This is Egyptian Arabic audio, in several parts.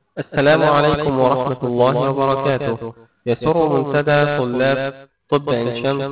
السلام عليكم ورحمة الله وبركاته يسر منتدى طلاب طب عين شمس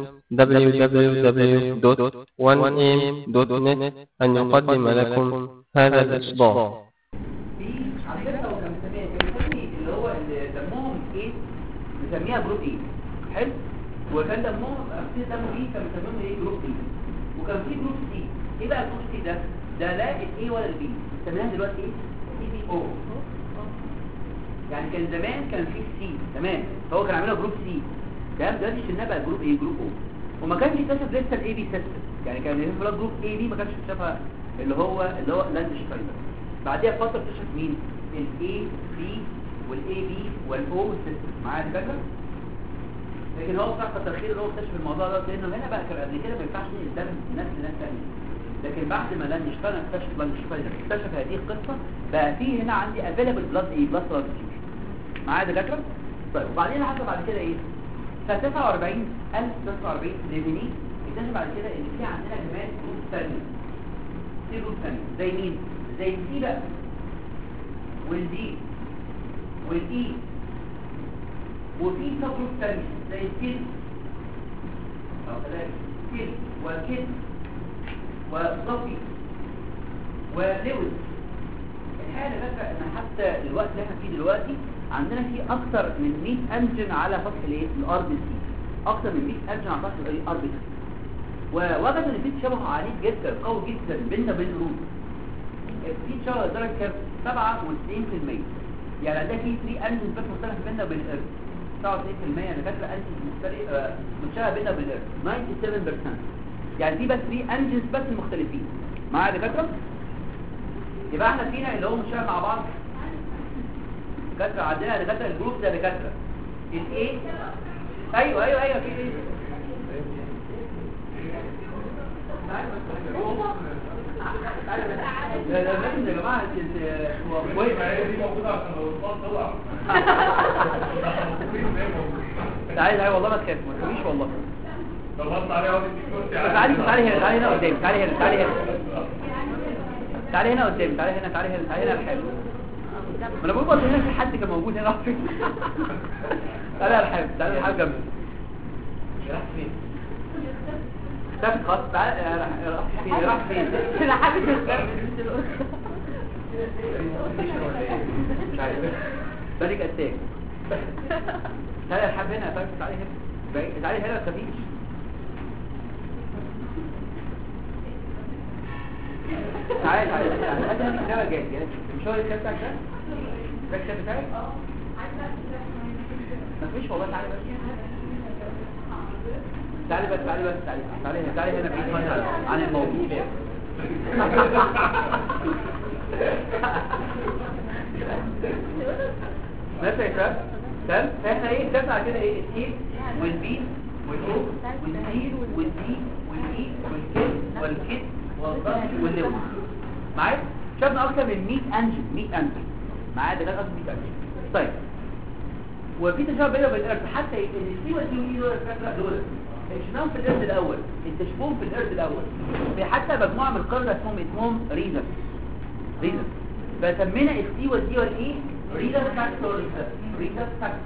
www.1am.net أن يقدم لكم هذا الإصدار في عندنا لو كان مسميها كان مسمي اللي هو اللي دمهم ايه مسميها جروب ايه حلو وكان دمهم في دمه ايه كان مسميهم ايه جروب ايه وكان في جروب سي ايه بقى جروب سي ده ده لا الاي ولا البي سميناها دلوقتي ايه سي بي او يعني كان زمان كان في سي تمام فهو كان عاملها جروب سي تمام دلوقتي شلناها بقى جروب ايه جروب او وما كانش اكتشف لسه الاي بي سيستم يعني كان في جروب اي بي ما كانش اكتشفها اللي هو اللي هو لاندشتاينر بعدها فتره اكتشف مين الاي بي والاي بي والاو سيستم معايا الفكره لكن هو بتاع كتر خير اللي هو اكتشف الموضوع ده لانه هنا بقى كان قبل كده ما ينفعش نقدم الناس لناس ثانيه لكن بعد ما لاندشتاينر اكتشف لاندشتاينر اكتشف هذه القصه بقى في هنا عندي افيلابل بلاد ايه بلاد ترانسفيوجن معايا دكاتره طيب وبعدين حصل بعد كده ايه ف 49 1049 ليفيني اكتشف بعد كده ان في عندنا كمان جروب ثانيه في جروب ثانيه زي مين زي السي بقى والدي والاي وفي سب جروب ثانيه زي الكيل او كذلك كيل وكيل وصفي ولوز الحقيقه اللي فاكره ان حتى الوقت اللي احنا فيه دلوقتي عندنا فيه اكتر من 100 انجن على سطح الايه الار بي سي اكتر من 100 انجن على سطح الار بي سي ووجدوا ان في تشابه عنيف جدا قوي جدا بيننا وبين الروت في تشابه لدرجه كام 97% يعني عندنا في 3 انجن بس مختلف بيننا وبين الارض 97% انا فاكره انجن مختلف آه، متشابه بيننا وبين الارض 97% يعني في بس 3 انجنز بس مختلفين معايا دكاتره يبقى احنا فينا اللي هو متشابه مع بعض دكاتره عندنا دكاتره الجروب ده دكاتره الايه ايوه ايوه ايوه في ايه لا لا لازم يا جماعه انت هو كويس تعالي تعالي والله ما تخاف ما تخافيش والله تعالي تعالي هنا تعالي هنا قدامي تعالي هنا تعالي هنا تعالي هنا قدامي تعالي هنا تعالي هنا تعالي هنا الحاج ما انا بقول برضه هنا في حد كان موجود هنا تعالي يا الحاج تعالي يا الحاج جنبي راح فين اختفت خلاص تعالى راح فين راح فين انا حابب مش عارف بالك اتاك تعالي يا الحاج هنا تعالي تعالي هنا بعيد. تعالي هنا ما تخافيش تعالي تعالي تعالي هات هنا الكتاب جاي جاي. مش هو الكتاب بتاعك ده؟ ده الكتاب بتاعك؟ ما فيش والله تعالي بس تعالي بس تعالي بس تعالي تعالي هنا تعالي هنا بعيد مثلا عن الموضوع ماشي يا شباب تمام فاحنا ايه اتفقنا على كده ايه التي والبي والاو والسي والدي والاي والكي والكيت والضغط واللو معايا شفنا اكتر من 100 انجن 100 انجن معايا ده كان اكتر من 100 انجن طيب وفي تشابه بينه وبين الارض حتى ايه ان السي والدي والاي دول الفكره دول اكتشفناهم في الارض الاول اكتشفوهم في الارض الاول في حتى مجموعه من القرده اسمهم اسمهم ريزر ريزر فسمينا السي والدي والاي ريزر فاكتورز ريزر فاكتور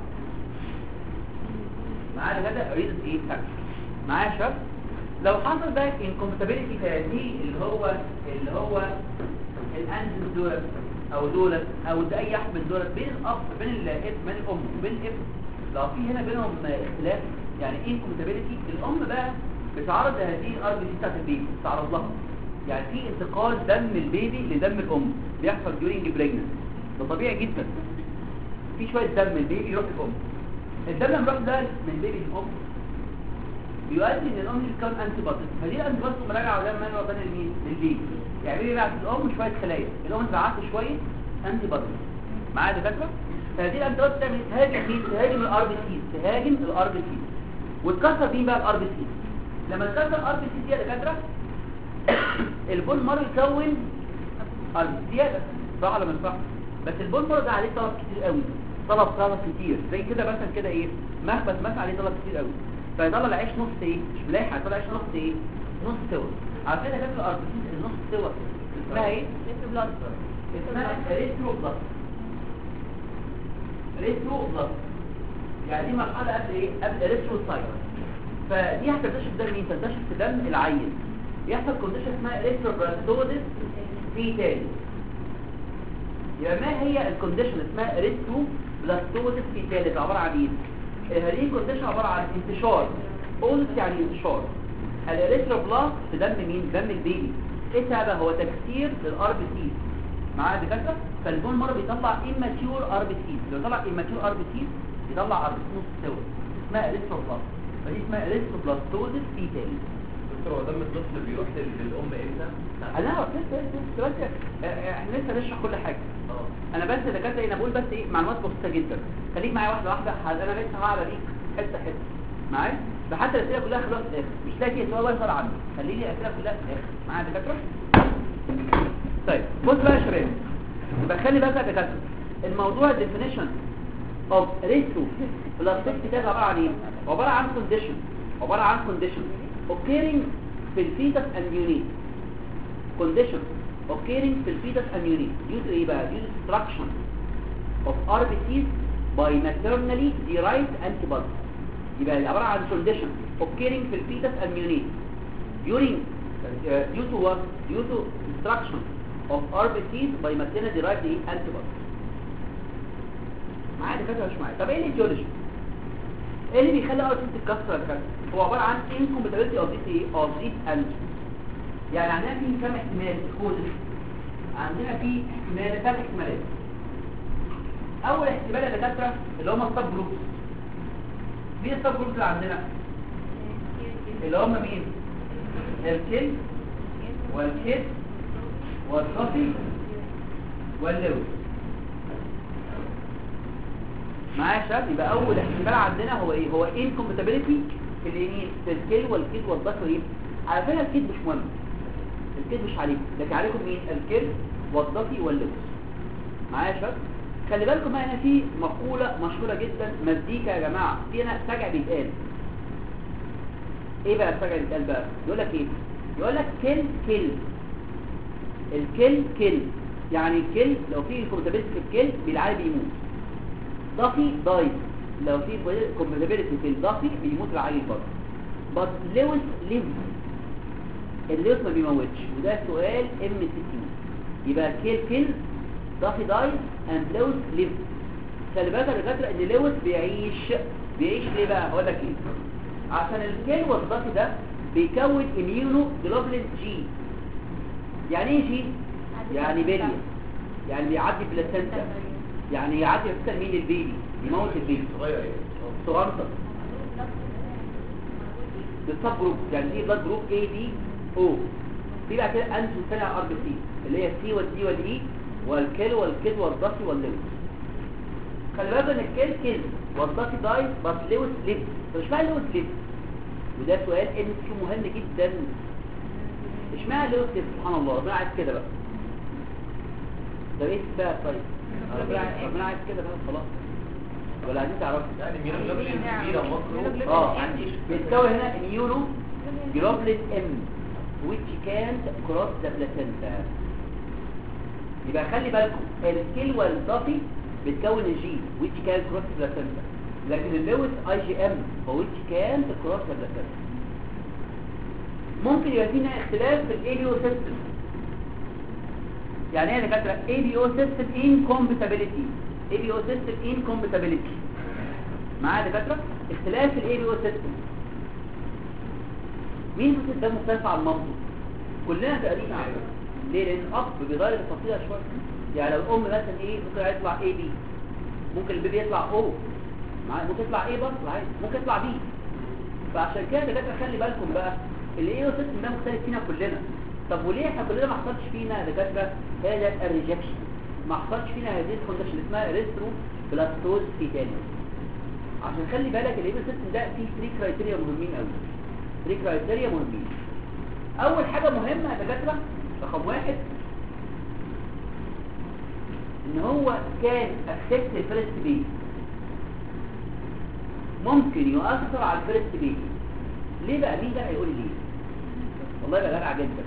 معانا كده ريزر ايه فاكتور معايا يا شباب لو حصل بقى انكومباتيبيليتي في هذه اللي هو اللي هو الانجل دولت او دولت او ده اي واحد من دولت بين الاب بين الاب بين الام وبين الابن لو في هنا بينهم اختلاف يعني ايه انكومباتيبيليتي الام بقى بتعرض هذه الار بي سي بتاعت البيبي بتعرض لها يعني في انتقال دم البيبي لدم الام بيحصل during pregnancy ده طبيعي جدا في شويه دم البيبي يروح للام الدم لما يروح ده من البيبي للام بيؤدي ان الام تكون انتي بودي فدي الانتي بودي مراجعه ولا ما هو تاني لمين للبيبي يعني البيبي بعت الام شويه خلايا الام تبعت شويه انتي بودي معايا دكاتره فهذه الانتي بودي تعمل تهاجم مين تهاجم الار بي سي تهاجم الار بي سي وتكسر مين بقى الار بي سي لما تكسر الار بي سي دي يا دكاتره البون مارو يكون ارض زياده صح ولا مش صح بس البون مارو ده عليه طلب كتير قوي طلب طلب كتير زي كده مثلا كده ايه مخبز مثلا عليه طلب كتير قوي فيطلع العيش نص ايه مش ملاحق يطلع العيش نص ايه نص سوا على كده كده الارض النص سوا اسمها ايه اسمها ريترو بلس ريترو بلس يعني دي مرحله قبل ايه قبل ريترو سايت فدي هتنتشر في دم مين تنتشر في دم العيل يحصل كونديشن اسمها ريتروبلاستوزيس في تاني يبقى ما هي الكونديشن اسمها ريترو بلاستوزيس في ثالث عباره عن ايه هذه الكونديشن عباره عن انتشار اولس يعني انتشار الاريثروبلاست في دم مين دم البيبي ايه سببها هو تكسير للار بي سي معايا دكاتره فالبون مره بيطلع immature ار بي سي لو طلع immature ار بي سي يطلع ار بي سي نص سوا اسمها اريثروبلاست فدي اسمها اريثروبلاستوزيس في ثالث دكتور هو دم الطفل بيروح لل- للام امتى؟ انا عارف لسه لسه بس احنا لسه هنشرح كل حاجه اه انا بس دكاتره ايه انا بقول بس ايه معلومات بسيطه جدا خليك معايا واحده واحده ه- انا لسه هعرف بيك حته حته معايا فحتى الاسئله كلها خلاص في الاخر مش لاقي فيها سؤال ولا سؤال عنه خلي لي الاسئله كلها في الاخر معايا يا دكاتره طيب بص بقى يا شباب يبقى خلي بالك يا دكاتره الموضوع definition of retro plasticity ده عباره عن ايه عباره عن condition عباره عن condition occurring في الفيتس and unit condition occurring في الفيتس and unit due to ايه بقى due to destruction of RBCs by maternally derived antibodies يبقى عبارة عن condition occurring في الفيتس and unit during uh, due to what due to destruction of RBCs by maternally derived إيه؟ antibodies معايا دكاتره مش معايا طب ايه الايديولوجي ايه اللي بيخلي ار تتكسر الكسر هو عباره عن incompatibility of this ايه of this antigen يعني عندنا في كم احتمال كود عندنا في احتمال ثلاث احتمالات اول احتمال يا دكاتره اللي هم السب جروبس مين السب جروبس اللي عندنا اللي هم مين الكل والكد والصفي واللوز معايا يا شباب يبقى اول احتمال عندنا هو ايه هو incompatibility في الايه في الكل والكد والضغط وايه على فكره الكد مش مهم الكد مش عليكم لكن عليكم مين الكد والضفي واللوز معايا يا شباب خلي بالكم بقى هنا في مقوله مشهوره جدا مزيكا يا جماعه في هنا سجع بيتقال ايه بقى السجع اللي بيتقال بقى يقول لك ايه يقول لك كل كل الكل كل يعني الكل لو في كومباتيبيلتي في الكل بالعادي بيموت ضفي دايز لو في كومباتيبيلتي في الضفي بيموت العيل برضه بس لويس ليف اللويس ما بيموتش وده سؤال ام سي كيو يبقى كيل كيل ضفي دايز اند لويس ليف خلي بالك يا دكاتره ان لويس بيعيش بيعيش ليه بقى هقول لك ايه عشان الكيل والضفي ده بيكون اميونو جلوبولين جي يعني ايه جي يعني بليه يعني بيعدي بلاسنتا يعني يعدي بلاسنتا مين البيبي يموت البيبي صغير يعني صغنطة بالسب جروب يعني دي بلاد جروب اي بي او في بعد كده انتو ثانيه ار بي سي اللي هي سي والدي والاي والكيل والكيد والضفي واللوز خلي بالك ان الكيل كيل والضفي داي بس لوز ليف طب اشمعنى لوز ليف وده سؤال ام كيو مهم جدا اشمعنى لوز ليف سبحان الله ربنا عايز كده بقى ده ايه بقى طيب ربنا عايز ربنا عايز كده بقى خلاص ولا عايزين تعرفوا يعني ميونوجلوبولين كبيرة مصر اه بيتكون هنا immuno globulin M which can't cross the placenta يبقى خلي بالكم الكيل والضفي بتكون الجي which can cross the placenta لكن اللويس اي جي ام هو which can't cross the placenta ممكن يبقى فينا اختلاف في الاي بي او سيستم يعني ايه يا دكاتره اي بي او سيستم incompatibility اي بي او سيستم incompatibility معايا يا دكاتره اختلاف الاي بي او سيستم مين في ده مختلف عن مامته كلنا تقريبا على فكرة. ليه لان الاب بيغير التفصيله شويه يعني لو الام مثلا ايه ممكن يطلع اي بي ممكن البيبي يطلع او معايا ممكن يطلع ايه برضه عادي ممكن يطلع بي فعشان كده يا دكاتره خلي بالكم بقى الاي او سيستم ده مختلف فينا كلنا طب وليه احنا كلنا ما حصلش فينا يا دكاتره هذا الريجكشن ما حصلش فينا هذه الكونديشن اللي اسمها ريسترو بلاستوز فيتالي عشان خلي بالك الاي سيستم ده فيه 3 كرايتيريا مهمين قوي 3 كرايتيريا مهمين اول حاجه مهمه يا دكاتره رقم واحد ان هو كان افكت الفيرست بيبي ممكن يؤثر على الفيرست بيبي ليه بقى مين بقى يقول لي ليه والله بقى جدع جدا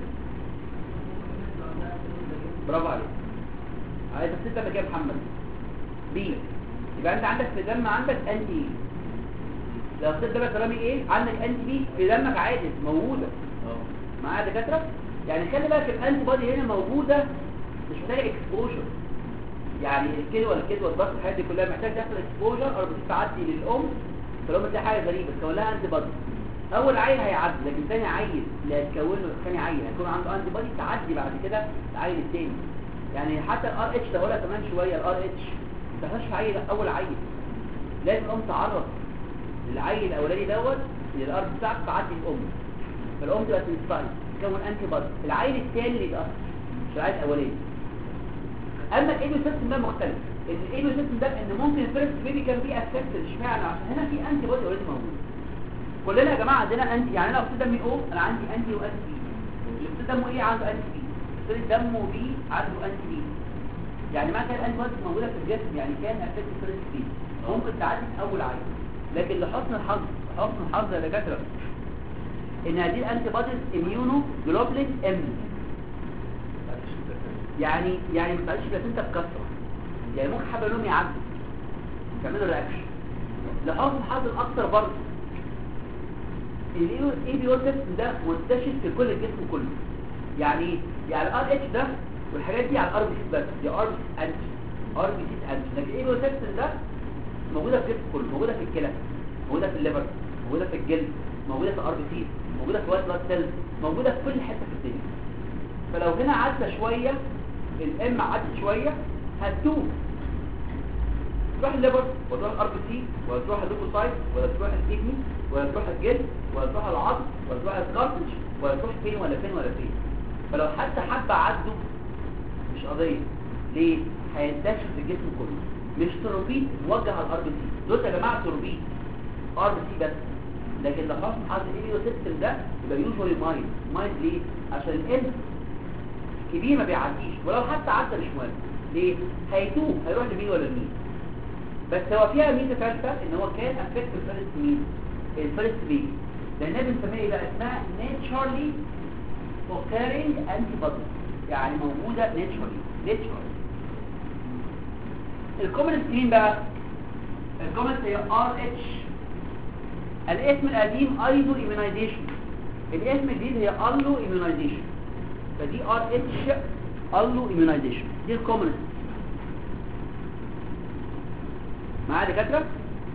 برافو عليك عايز تفسير بقى كده يا محمد بي يبقى انت عندك في الدم عندك انتي لو صيت دمك رامي ايه عندك انتي بي في دمك عادي موجوده معايا يا دكاتره يعني خلي بالك الانتي بودي هنا موجوده مش محتاجه اكسبوجر يعني الكلوه الكلوه الضغط الحاجات دي كلها محتاج تحصل اكسبوجر او بتعدي للام فلو تلاقي حاجه غريبه تكون لها انتي بودي اول عيل هيعدي لكن ثاني عيل اللي هتكون له ثاني عيل هيكون عنده انتي بودي تعدي بعد كده العيل الثاني يعني حتى الار اتش ده هقولها كمان شويه الار اتش ما تحصلش في عيل اول عيل لازم الام تعرف العيل الاولاني دوت الارض بتاعك تعدي الام فالام تبقى تنسايد تكون انتي بودي العيل الثاني اللي يتاثر مش العيل الاولاني اما الايدو سيستم ده مختلف الايدو سيستم ده ان ممكن الفيرست بيبي كان فيه افكت اشمعنى عشان هنا في انتي بودي اوريدي موجود كلنا يا جماعه عندنا انتي يعني انا لو دمي او انا عندي انتي وانتي بي اللي دمه ايه عنده انتي بي اللي دمه بي عنده انتي بي يعني ما كان الانتي بودي موجوده في الجسم يعني كان افكت الفيرست بيبي ممكن تعدي في اول عيل لكن لحسن الحظ حسن الحظ يا دكاتره ان هذه الانتي بوديز اميونو جلوبلين ام يعني يعني ما بتعيش بلاسنتا بكثره يعني ممكن حبه لهم يعدوا يعملوا رياكشن لحسن الحظ الاكثر برضه الاي بي او سيستم ده منتشر في كل الجسم كله يعني ايه؟ يعني الار اتش ده والحاجات دي على الار بي سي بس دي ار بي سي انتي ار بي سي انتي لكن الاي بي او سيستم ده موجوده في الجسم كله موجوده في الكلى موجوده في الليفر موجوده في الجلد موجوده في الار بي سي موجوده في الوايت بلاد سيلز موجوده في كل حته في الدنيا فلو هنا عدى شويه الام عدت شويه هتدوب تروح الليفر ولا تروح الار بي سي ولا تروح الليكوسايت ولا تروح الكدني ولا تروح الجلد ولا تروح العظم ولا تروح الكارتج ولا تروح فين ولا فين ولا فين فلو حتى حبه عدوا مش قضيه ليه هينتشر في الجسم كله مش تروبيت موجه على الار بي سي دول يا جماعه تروبيت ار بي سي بس لكن لو حصل حاجه الايو سيستم ده يبقى يوجوالي مايند مايند ليه عشان الام كبير ما بيعديش ولو حتى عدى مش مهم ليه هيتوه هيروح لمين ولا لمين بس هو فيها ميزه ثالثه ان هو كان افكت الفيرست مين الفيرست بي لانها بنسميها ايه بقى اسمها ناتشرالي occurring antibodies يعني موجوده ناتشرالي ناتشرالي الكومنت مين بقى الكومنت هي ار اتش الاسم القديم ايزو ايمونايزيشن الاسم الجديد هي الو ايمونايزيشن فدي ار اتش الو ايمونايزيشن دي الكومنت معايا دكاتره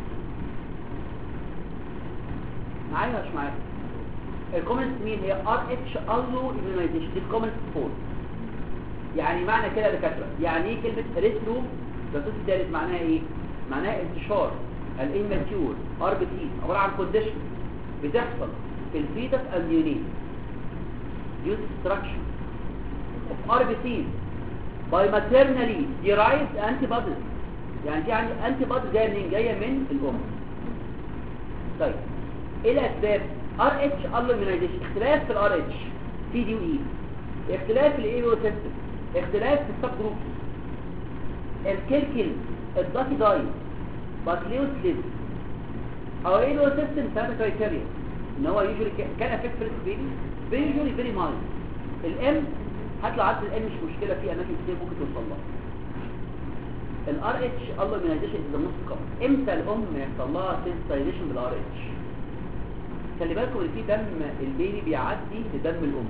معايا ولا مش معايا الكومنت مين هي ار اتش الو ايمونايزيشن دي الكومنت فور يعني معنى كده يا دكاتره يعني ايه كلمه ريترو ده الصوت الثالث معناها ايه معناها انتشار الاماتيور ار بي تي عباره عن كونديشن بتحصل في الفيتس اليونيت destruction of RBCs by maternally derived antibodies يعني في عندي antibodies جايه منين جايه من الام طيب ايه الاسباب ار اتش immunization اختلاف في الار اتش سي دي واي اختلاف في الاي سيستم اختلاف في السب جروب الكلكل الداتي داي باتليوس ليز او ايه له سيستم ثلاثه كرايتيريا ان هو يوجولي كان افكت في البيبي بيجولي فيري مايل الام هطلع عدد الام مش مشكله في اماكن كتير ممكن توصل لها الار اتش الله مينايزيشن از نص كم امتى الام يحصل لها سنسيتايزيشن بالار اتش خلي بالكم ان في دم البيبي بيعدي لدم الام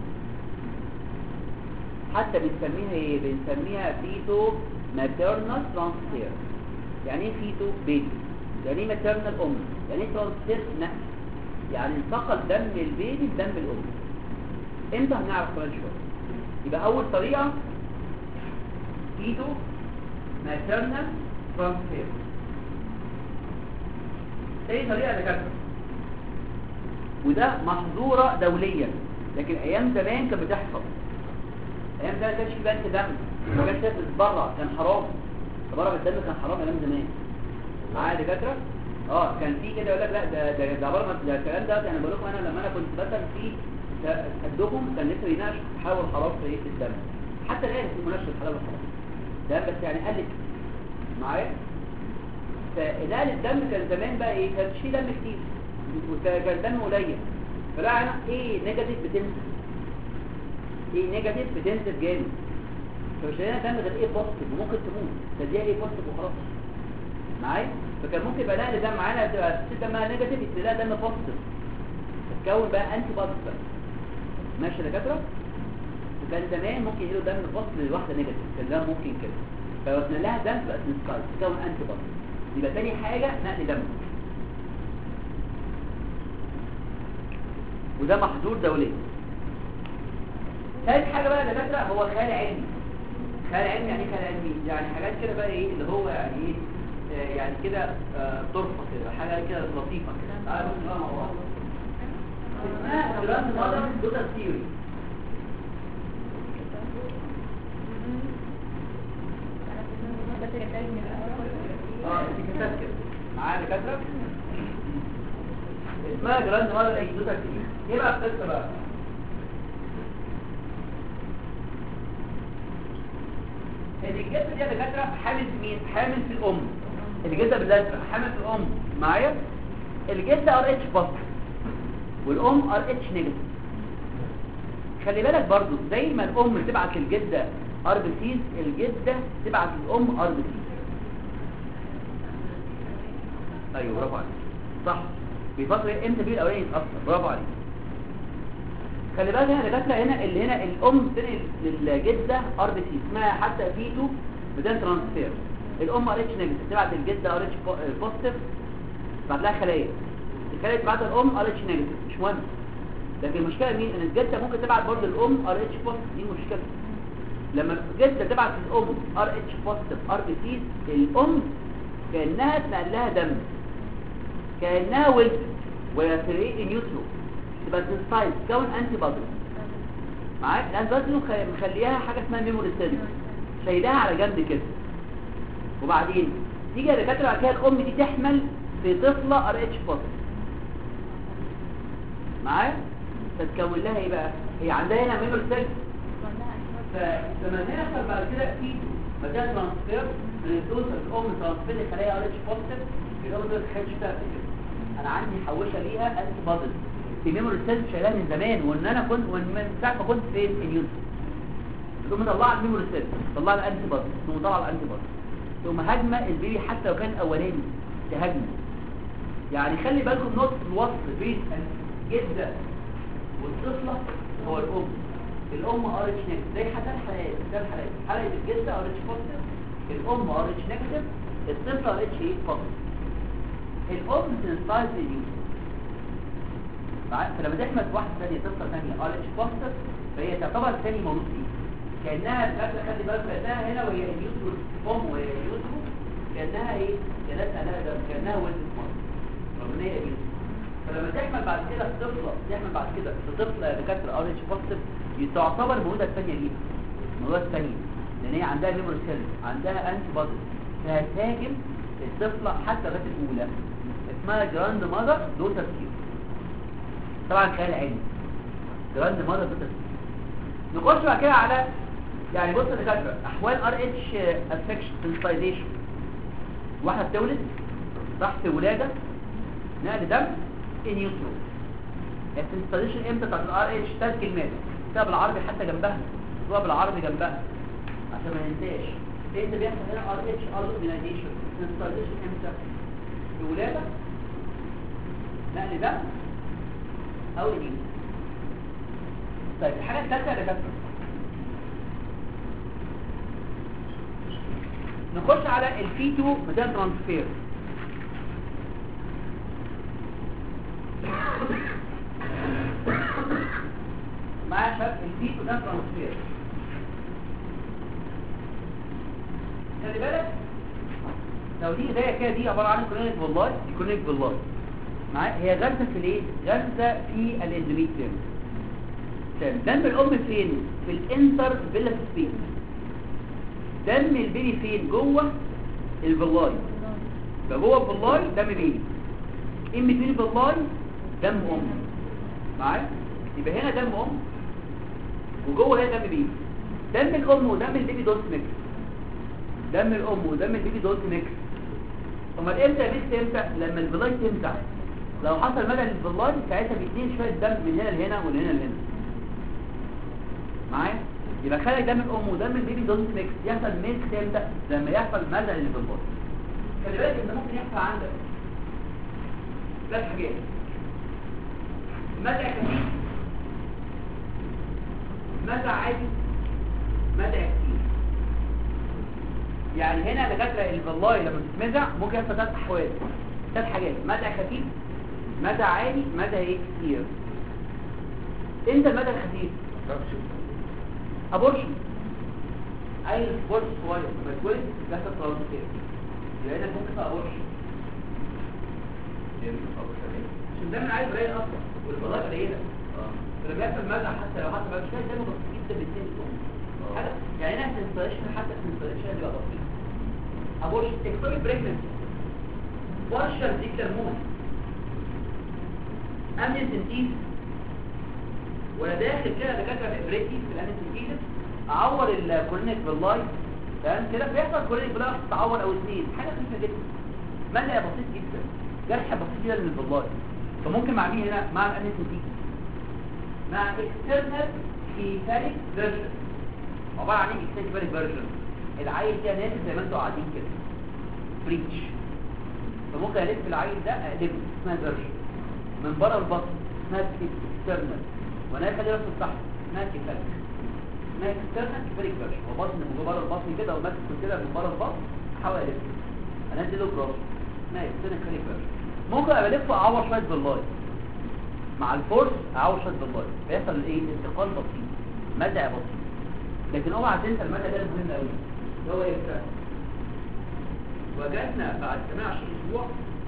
حتى بنسميها ايه بنسميها فيتو ماتيرنال ترانسفير يعني ايه فيتو بيبي يعني ايه ماتيرنال ام يعني ايه ترانسفير نقل يعني انتقل دم البيبي لدم الام امتى هنعرف كمان شويه يبقى اول طريقه فيتو ماتيرنال ترانسفير تاني طريقه يا دكاتره وده محظوره دوليا لكن ايام زمان كانت بتحصل ايام زمان ما كانش في بنك دم ما كانش تتبرع كان حرام تبرع بالدم كان حرام ايام زمان معايا دكاتره اه كان في كده يقول لك لا ده ده ده بره ده الكلام ده يعني بقول لكم انا لما انا كنت مثلا في حدكم كان لسه بيناقش حاول حرام في ايه الدم حتى الان في مناقشه الحلال والحرام ده بس يعني قلت معايا فنقل الدم كان زمان بقى ايه كان في دم كتير وكان دم قليل فلا انا ايه نيجاتيف بتنزل ايه نيجاتيف بتنزل جامد فمش هنا دم غير ايه بوزيتيف وممكن تموت فدي ايه بوزيتيف وخلاص معايا فكان ممكن يبقى نقل دم معانا تبقى ست دمها نيجاتيف يبقى لها دم بوزيتيف تتكون بقى انتي بوديز بقى ماشي يا دكاتره وكان زمان ممكن يجيله دم بوزيتيف لواحده نيجاتيف كان زمان ممكن كده فوصلنا لها دم بقى سنسكايز تكون انتي بوديز يبقى تاني حاجه نقل دم وده محظور دوليا ثالث حاجه بقى يا دكاتره هو خيال علمي خيال علمي يعني إيه خيال علمي يعني حاجات كده بقى ايه اللي هو يعني ايه آه، يعني كده آه، طرفه كده حاجه كده لطيفه كده تعالوا بص بقى مع بعض اسمها جراند مادر دوتا ثيوري اه انت كتبت كده معايا دكاتره اسمها جراند مادر ايه دوتا ثيوري ايه بقى القصه بقى الجلد دي يا دكاتره حامل في مين حامل في الام الجلد بالازرق حامل في الام معايا الجلد ار اتش بوزيتيف والام ار اتش نيجاتيف خلي بالك برضو زي ما الام تبعت للجده ار بي سيز الجده تبعت للام ار بي سيز ايوه برافو عليك صح في فتره امتى بيه الاولاني يتاثر برافو عليك خلي بالك هنا دكاتره هنا اللي هنا الام بتنقل للجده ار بي سي اسمها حتى فيتو بدل ترانسفير الام ار اتش نيجاتيف تبعت الجده ار اتش بوزيتيف تبعت لها خلايا الخلايا تبعت الام ار اتش نيجاتيف مش مهم لكن المشكله مين ان الجده ممكن تبعت برضه الام ار اتش بوزيتيف دي مشكله لما الجده تبعت الام ار اتش بوزيتيف ار بي سي الام كانها اتنقل لها دم كانها ولدت وهي في ايه نيوترو تبقى سايز تكون انتي بودي معاك الانتي بودي مخليها حاجه اسمها ميموري سيل شايلها على جنب كده وبعدين تيجي يا دكاتره بعد كده الام دي تحمل في طفله ار اتش بوزيتيف معايا فتكون لها ايه بقى هي عندها هنا ميموري سيل فلما هيحصل بعد كده في مجال ترانسفير من الدوز الام ترانسفير لخلايا ار اتش بوزيتيف الام دي تخش كده انا عندي حوشه ليها انتي بوديز في ميموري سيل شايلها من زمان وان انا كنت من ساعه ما كنت في النيوز تقوم مطلعه الميموري سيل تطلع الانتي بودي تقوم مطلعه الانتي بودي تقوم هاجمه البيبي حتى لو كان اولاني تهاجمه يعني خلي بالكم نقطه الوصل بين الجده والطفله هو الام الام ار اتش نيجاتيف زي حتى الحالات ده الحالات حاله الجده ار اتش بوزيتيف الام ار اتش نيجاتيف الطفله ار اتش ايه بوزيتيف الام سنسايز اليوز فلما تحمل واحده ثانيه طفله ثانيه ار اتش بوزيتيف فهي تعتبر ثاني مولود فيه كانها الفكره خلي بالك كانها هنا وهي اليوترو ام وهي اليوترو كانها ايه كانها لها دم كانها ولد مصر رغم ان هي اليوترو فلما تحمل بعد كده الطفله تحمل بعد كده طفله دكاتره ار اتش بوزيتيف تعتبر المولوده الثانيه ليها المولوده الثانيه لان هي عندها ميموري سيل عندها انتي بودي فهتهاجم الطفله حتى لغايه الاولى اسمها جراند ماذر دوتر كيو طبعا خيال علمي جراند ماذر دوتر كيو نخش بعد كده على يعني بص يا دكاتره احوال ار اتش افكشن سنسايزيشن واحده بتولد راح في ولاده نقل دم ان يوترو السنسايزيشن امتى بتاعت الار اتش ثلاث كلمات كتاب بالعربي حتى جنبها كتاب بالعربي جنبها عشان ما ننساش ايه اللي بيحصل هنا ار اتش اورجنايزيشن سنسايزيشن امتى الولاده نقل دم او اليوم طيب الحاجه الثالثه يا دكاتره نخش على الفيتو ميدان ترانسفير معايا شباب الفيتو ده ترانسفير خلي بالك لو دي زي كده دي عباره عن كلينيك والله دي كلينيك والله معايا هي غرزه في الايه غرزه في الاندوميتريوم دم الام فين في الانتر فيلا سبيس دم البيبي فين جوه الفلاي فجوه الفلاي دم بيبي ان بين الفلاي دم ام معايا يبقى هنا دم ام وجوه هنا دم بيبي دم الام ودم البيبي دول ميكس دم الام ودم البيبي دول ميكس امال امتى ميكس امتى لما الفلاي تمتع لو حصل مدى للفلاي ساعتها بيدين شويه دم من هنا لهنا ومن هنا لهنا معايا يبقى خلي دم الام ودم البيبي دول ميكس يحصل ميكس امتى لما يحصل مدى للفلاي خلي بالك ان ممكن يحصل عندك ثلاث حاجات مدع خفيف مدع عادي مدع كتير يعني هنا دكاتره الفلاي لما تتمزع ممكن يحصل ثلاث احوال ثلاث حاجات مدع خفيف مدع عالي مدع ايه كتير انت المدى الخفيف ابورشن اي سبورت صغير لما اتولد بيحصل ترانسفير يبقى انك ممكن تبقى ابورشن عشان ده من عايز قليل اصلا والفضاء قليله فلما يحصل مدى حتى لو حتى ما مش ده بسيط جدا بالسن حاجه يعني هنا سنسريشن حتى السنسريشن بيبقى بسيط ابورشن اكتوبيك بريجنسي بارشل ديكلر مود امنيسنتيز وانا داخل كده دكاتره ابريتي في الانستيزيس اعور الكولينيك باللاي تمام كده بيحصل كولينيك باللاي تعور او اثنين حاجه خفيفه جدا ملء بسيط جدا جرح بسيط جدا من الباللاي فممكن مع مين هنا مع الانستيزيس مع اكسترنال كيفاليك فيرجن عباره عن ايه اكسترنال كيفاليك فيرجن العيل ده نازل زي ما انتوا قاعدين كده بريتش فممكن الف العيل ده اقلبه اسمها فيرجن من بره البطن اسمها اكسترنال وانا خلي راسه تحت اسمها كفالك اسمها اكسترنال كفالك فيرجن هو بطن من بره البطن كده وماسك كده من بره البطن احاول الف انزله براسه اسمها اكسترنال كفالك فيرجن ممكن ابقى الف اعور شويه باللاي مع الفورس اعور شويه باللاي بيحصل الايه انتقال بسيط مدى بسيط لكن اوعى تنسى المدى ده مهم قوي اللي هو ايه بقى وجدنا بعد 28 اسبوع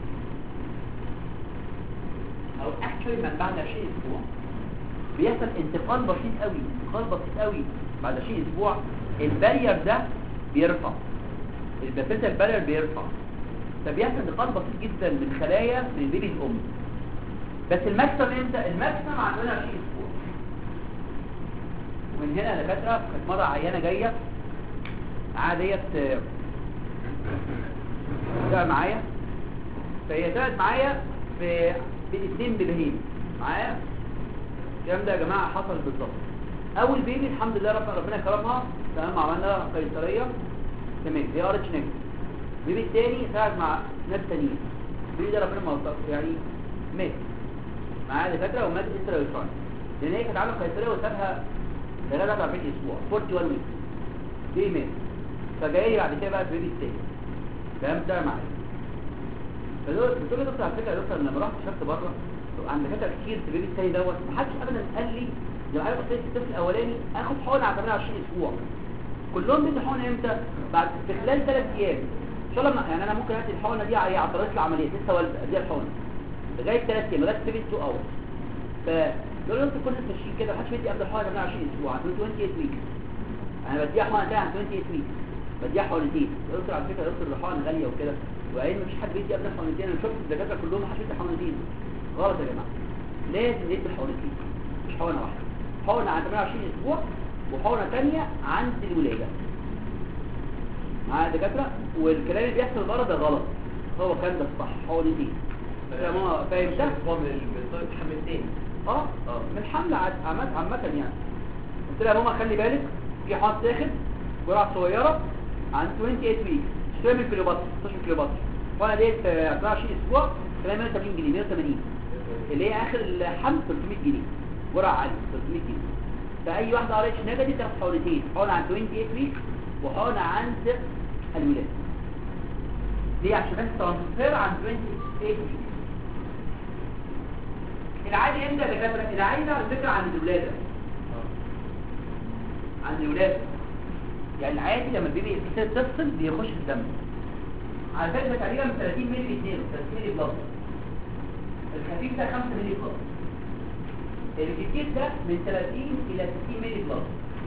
او اكشولي من بعد 20 اسبوع بيحصل انتقال بسيط قوي انتقال بسيط قوي بعد 20 اسبوع البارير ده بيرفع الباسيتا البارير بيرفع فبيحصل انتقال بسيط جدا من خلايا من البيبي الام بس الماكسيمم امتى الماكسيمم عندنا 20 اسبوع ومن هنا دكاتره كانت مره عيانه جايه عاديه تقعد معايا فهي تقعد معايا في باثنين بلهين معايا الكلام ده يا جماعه حصل بالظبط اول بيبي الحمد لله ربنا ربنا كرمها تمام عملنا قيصريه تمام دي ار اتش نيجاتيف البيبي الثاني قاعد مع ناس تانيين البيبي ده ربنا ما وفقش يعني مات معايا دكاتره ومات استرا يوتران لان هي كانت عامله قيصريه وسابها 43 اسبوع 41 ويك دي مات فجاي بعد كده بقى البيبي الثاني تمام ده معايا فدول قلت له دكتور على فكره يا دكتور لما رحت شفت بره عند دكاتره كتير في البيبي الثاني دوت محدش ابدا قال لي لو عايز اخد الطفل الاولاني اخد حقن على 28 اسبوع كلهم بيدوا حقن امتى بعد في خلال ثلاث ايام ان شاء الله يعني انا ممكن ادي الحقنه دي على عضلات العمليه لسه والده اديها الحقنه لغايه ثلاث ايام لغايه 72 اور فدول انت كل ماشيين كده محدش بيدي قبل الحقنه 28 اسبوع 28 ويك انا بديها حقنه تاني عن 28 ويك بديها حقنتين قلت على فكره قلت الحقنه غاليه وكده وبعدين مفيش حد بيدي قبل حقنتين انا شفت الدكاتره كلهم محدش بيدي حقنتين غلط يا جماعه لازم ندي حقنتين مش حقنه واحده حقنه عند 28 اسبوع وحقنه ثانيه عند الولاده مع الدكاتره والكلام اللي بيحصل بره ده غلط هو كان ده الصح حقنتين يا ماما فاهم ده حملتين اه من الحمل عامه عامه يعني قلت لها يا ماما خلي بالك في حقن تاخد جرعه صغيره عن 28 ويك تعمل كيلوباتر 16 كيلوباتر وانا ديت 24 اسبوع كلام 180 جنيه 180 اللي هي اخر الحمل 300 جنيه جرعه عاليه 300 جنيه فاي واحده ار اتش نيجاتيف تاخد حقنتين حقنه عن 28 ويك وحقنه عند الولاده ليه عشان بس ترانسفير عن 28 ويك العادي امتى يا دكاتره العادي ده على فكره عند الولاده عند الولاده يعني العادي لما البيبي تفصل بيخش في الدم على فكره تقريبا من 30 مللي 2 30 مللي بلس الخفيف ده 5 مللي بلس الكتير ده من 30 الى 60 مللي بلس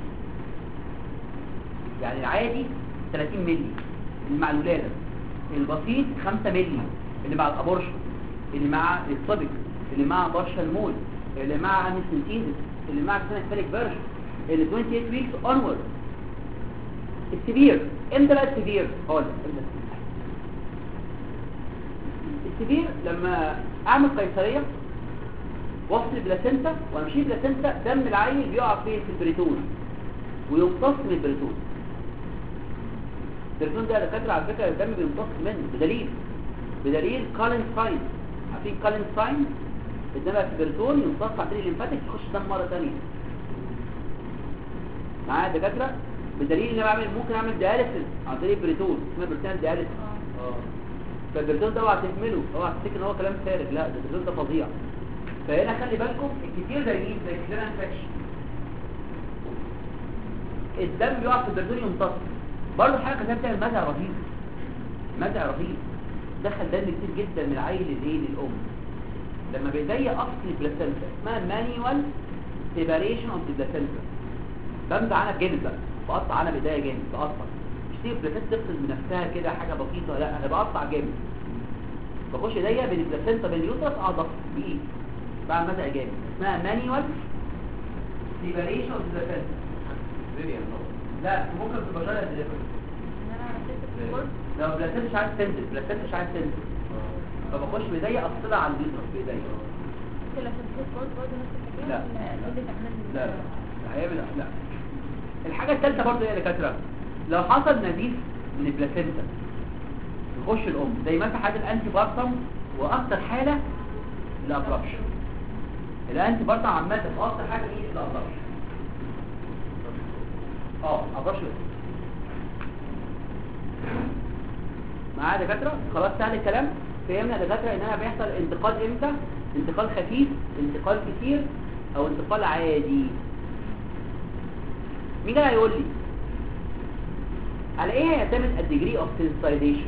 يعني العادي 30 مللي اللي مع الولاده البسيط 5 مللي اللي مع الابورشن اللي مع السبك اللي مع بارشال مول اللي مع انسنتيزس اللي مع سينكفاليك فيرجن اللي 28 ويكس اونورد السبير امتى بقى السبير هقول السبير لما اعمل قيصريه وصل البلاسنتا وامشي البلاسنتا دم العيل بيقع فين في البريتون ويمتص من البريتون البريتون ده دكاتره على فكره الدم بيمتص منه بدليل بدليل كالين ساين عارفين كالين ساين الدم في البريتون يمتص عن طريق الليمفاتيك يخش دم مره ثانيه معايا يا دكاتره بدليل ان انا بعمل ممكن اعمل دياليسيس عن طريق البريتون اسمها بريتون دياليسيس فالبريتون ده اوعى تهمله اوعى تفتكر ان هو كلام فارغ لا ده البريتون ده فظيع فهنا خلي بالكم الكتير زي مين زي كلير انفكشن الدم بيقع في البريتون يمتص برضه حاجه كانت بتعمل مزع رهيب مزع رهيب دخل دم كتير جدا من العيل للايه للام لما بيضيق اصل البلاسنتا اسمها مانيوال سيباريشن اوف البلاسنتا بمزع انا بجامد بقى بقطع انا بايديا جامد بقطع مش تيجي البلاسنتا تفصل بنفسها كده حاجه بسيطه لا انا بقطع جامد بخش ايديا بين البلاسنتا بين اليوترس اقعد اضغط بايدي بعمل مزع جامد اسمها مانيوال سيباريشن اوف البلاسنتا لا ممكن في البشرة دليفري لو بلاسنتا مش عايز تنزل بلاسنتا مش عايز تنزل فبخش بايديا افصلها عن اليوترس بايديا لا لا لا هيعمل لا الحاجة الثالثة برضه هي دكاترة لو حصل نزيف من البلاسنتا يخش الام زي مثلا حاجة الانتي بارتم واكتر حالة الابرابشن الانتي بارتم عامة اكتر حاجة ايه الابرابشن اه ابرابشن معايا يا دكاترة خلاص سهل الكلام فهمنا يا دكاترة ان انا بيحصل انتقال امتى انتقال خفيف انتقال كتير او انتقال عادي مين اللي هيقول لي على ايه هيعتمد الديجري اوف سنسايزيشن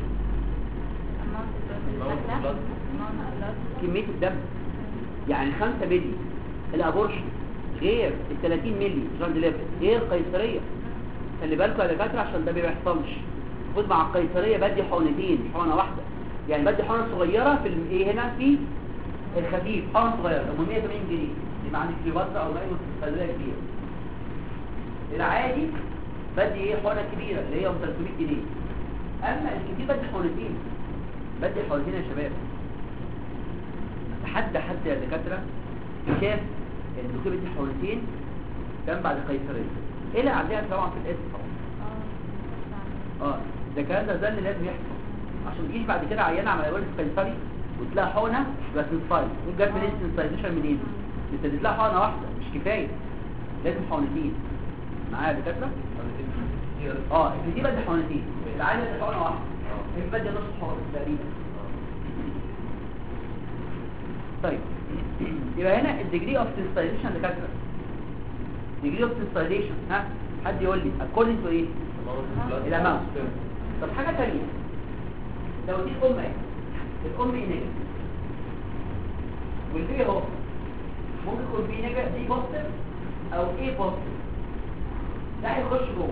كمية الدم يعني 5 ملي الابورشن غير ال 30 ملي جراند ليفل غير قيصرية خلي بالكم يا دكاتره عشان ده ما بيحصلش خد مع القيصرية بدي حقنتين مش حقنة واحدة يعني بدي حقنة صغيرة في ال- ايه هنا في الخفيف حقنة صغيرة 880 جنيه يبقى عندك كليوباترا او مايموس صيدلية كبيرة العادي بدي ايه حقنة كبيرة اللي هي ب 300 جنيه اما الكتير بدي حقنتين بدي حقنتين يا شباب حد حد يا دكاترة شاف الدكتور بدي حقنتين كان بعد قيصرية ايه اللي عندها طبعا في الاسم طبعا اه ده الكلام ده ده اللي لازم يحصل عشان تجيش بعد كده عيانه على ولد قيصري وتلاقي حقنه بس انسايد وجاب منين انسايديشن منين بتدي لها حقنه واحده مش كفايه لازم حقنتين معايا يا دكاتره اه دي بدي حقنتين العادي بدي حقنه واحده هي بدي نص حقنه تقريبا طيب يبقى هنا الديجري اوف سنسايزيشن دكاتره ديجري اوف سنسايزيشن ها حد يقول لي اكوردنج تو ايه الاماونت طب حاجه ثانيه لو دي الام اهي الام ايه نيجاتيف والبي اهو ممكن يكون بي نيجاتيف دي بوزيتيف او ايه بوزيتيف ده هيخش جوه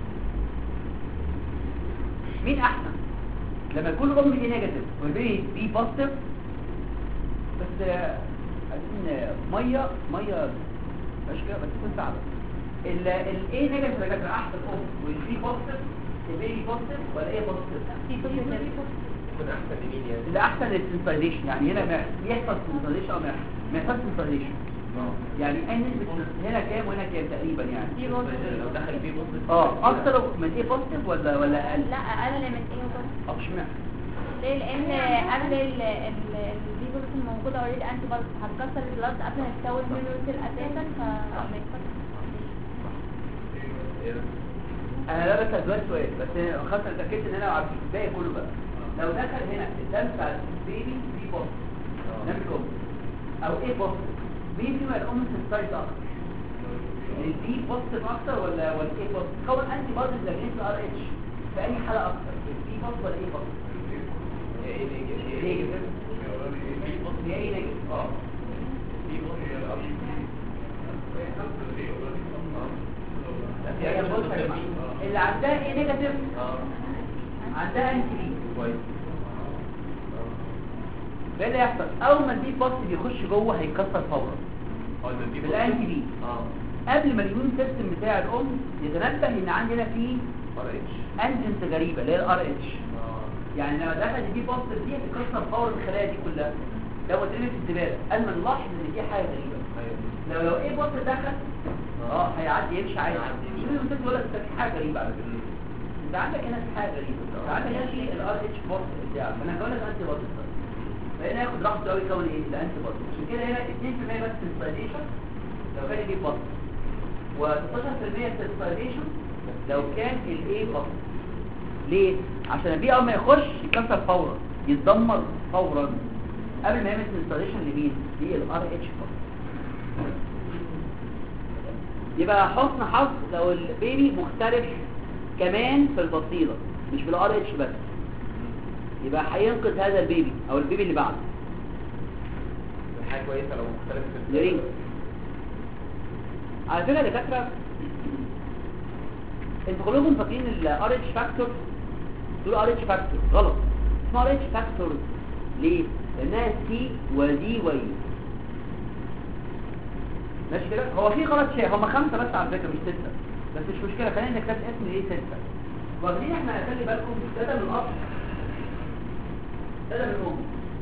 مين احسن لما يكون الام دي نيجاتيف والبي بي بوزيتيف بس آه، عايزين آه، ميه ميه مش كده بس تكون صعبه ال الايه نيجاتيف يا جدع احسن ام والبي بوزيتيف البي بوزيتيف ولا ايه بوزيتيف يكون احسن لمين يعني اللي احسن السنسايزيشن يعني هنا ما يحصل سنسايزيشن او ما يحصل ما يحصل سنسايزيشن يعني اي نسبه هنا كام وهنا كام تقريبا يعني لو دخل فيه بص اه اكتر من ايه بوزيتيف ولا ولا اقل لا اقل من ايه وبس اه اشمعنى ليه لان قبل ال ال الفيروس الموجوده اوريدي انتي بارت هتكسر البلاد قبل ما يتكون منه اساسا فما يتكسر انا لا بس دلوقتي سؤال بس خاصه اتاكدت ان انا عارف الباقي كله بقى لو دخل هنا الدم بتاع البيبي بي بوزيتيف دم الام او ايه بوزيتيف مين فيهم الام سنسايز اكتر يعني البي بوزيتيف اكتر ولا ولا ايه بوزيتيف كون انتي بوديز لاجنس ار اتش في اي حاله اكتر البي بوزيتيف ولا ايه بوزيتيف ايه نيجاتيف هي ايه نيجاتيف اه هي بص يا جماعه اللي عندها ايه نيجاتيف عندها انتي بي كويس ايه اللي يحصل اول ما البي بوزيتيف يخش جوه هيتكسر فورا اه ده دي بالانتي بي اه قبل ما الاميون سيستم بتاع الام يتنبه ان عندنا في ار اتش انجنز غريبه اللي هي الار اتش اه يعني لما دخل البي بوزيتيف دي هتكسر فورا الخلايا دي كلها لو اترمي في الزباله قبل ما نلاحظ ان في حاجه غريبه ايوه لو لو ايه بوزيتيف دخل اه هيعدي يمشي عادي هيعدي يمشي. الاميون سيستم يقول لك ده في حاجه غريبه على فكره انت عندك هنا حاجه غريبه انت عندك هنا في الار اتش بوست بتاع فانا هقول لك انتي بودي فهنا ياخد راحته قوي يكون ايه الانتي بودي عشان كده هنا 2% بس سنسيتيشن لو كان يجيب بطن و16% سنسيتيشن لو كان الايه بطن ليه عشان البي اول ما يخش يكسر فورا يتدمر فورا قبل ما يعمل سنسيتيشن لمين للار اتش بوست يبقى حسن حظ لو البيبي مختلف كمان في البصيلة مش في الار اتش بس يبقى هينقذ هذا البيبي او البيبي اللي بعده حاجه كويسه لو مختلف في يا ريت على فكره يا دكاتره انتوا كلكم فاكرين الار اتش فاكتور دول ار اتش فاكتور غلط اسمها ار اتش فاكتور ليه لانها سي ودي وي ماشي كده هو في غلط شيء هم خمسه بس على فكره مش سته بس مش مشكله خلينا نكتب اسم ايه سته واخدين احنا خلي بالكم ده من الاصل ده من الام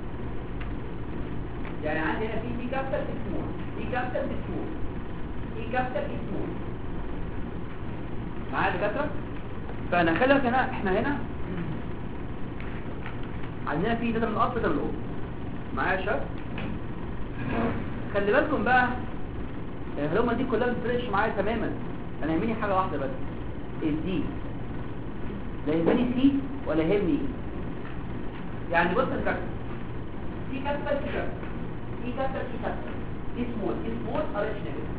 يعني عندي هنا في دي كابتل في سمول دي كابتل في سمول دي كابتل في سمول معايا يا دكاتره فانا خلي بالك هنا احنا هنا عندنا في ده من الاصل ده من الام معايا يا شباب خلي بالكم بقى الهلومه دي كلها ما بتفرقش معايا تماما انا يهمني حاجه واحده بس الدي لا يهمني سي ولا يهمني ايه يعني بص الكابتل في كابتل في كابتل في كابتل في كابتل في سمول في سمول ار اتش نيجاتيف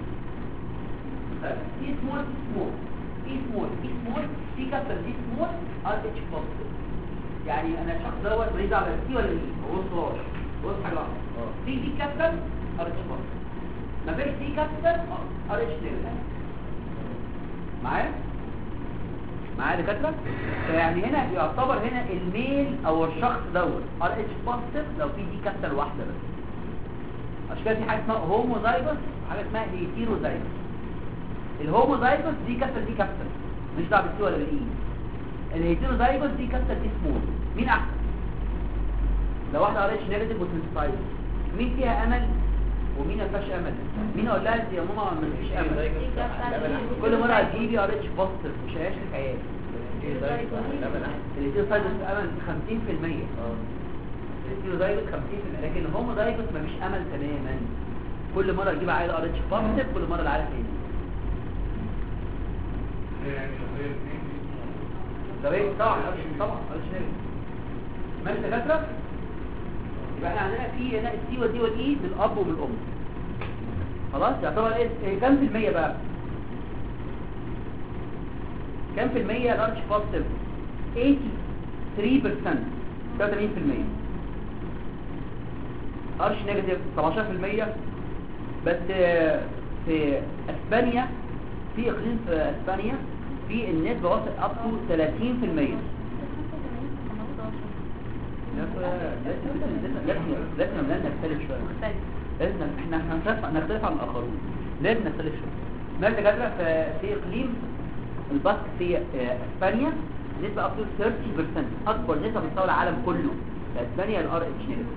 في سمول في سمول في سمول في سمول في كابتل في سمول ار اتش بوزيتيف يعني انا الشخص دوت ماليش دعوه بالسي ولا الاي هو بص بص حاجه واحده في دي كابتل ار اتش بوزيتيف ما فيش دي كابتل ار اتش نيجاتيف معايا معايا دكاتره فيعني هنا يعتبر هنا الميل او الشخص دوت ار اتش بوزيتيف لو في دي كابتل واحده بس عشان كده في حاجه اسمها هوموزايجوس وحاجه اسمها هيتيروزايجوس الهوموزايجوس دي كابتل دي كابتل مش دعوه بالسي ولا بالاي الهيتيروزايجوس دي كابتل دي سمول مين احسن لو واحده ار اتش نيجاتيف وسنسيتايز مين فيها امل ومين ما فيهاش امل مين اقول لها انت يا ماما ما فيش امل كل مره هتجيبي ار اتش بوزيتيف مش هيعيش لك عيال الهيتيروزايجوس امل 50% الهيتيروزايجوس 50% لكن الهوموزايجوس مفيش امل تماما كل مره تجيب عيل ار اتش بوزيتيف كل مره العيال هيجي ده ايه طبعا طبعا مالش نبي ماشي يا دكاتره يبقى احنا عندنا في هنا السي والدي والاي من الاب ومن الام خلاص يعتبر ايه إيه كام في المية بقى كام في المية الارش بوزيتيف 83% 83% ارش نيجاتيف 17% بس آه، في اسبانيا في اقليم في اسبانيا في النسبة وصل اب تو 30% لازم لازم لازم نختلف شويه لازم احنا احنا نختلف نختلف عن الاخرون لازم نختلف شويه ماشي يا دكاتره في في اقليم الباسك في آه، اسبانيا نسبه اب تو 30% اكبر نسبه في مستوى العالم كله في اسبانيا الار اتش نيجاتيف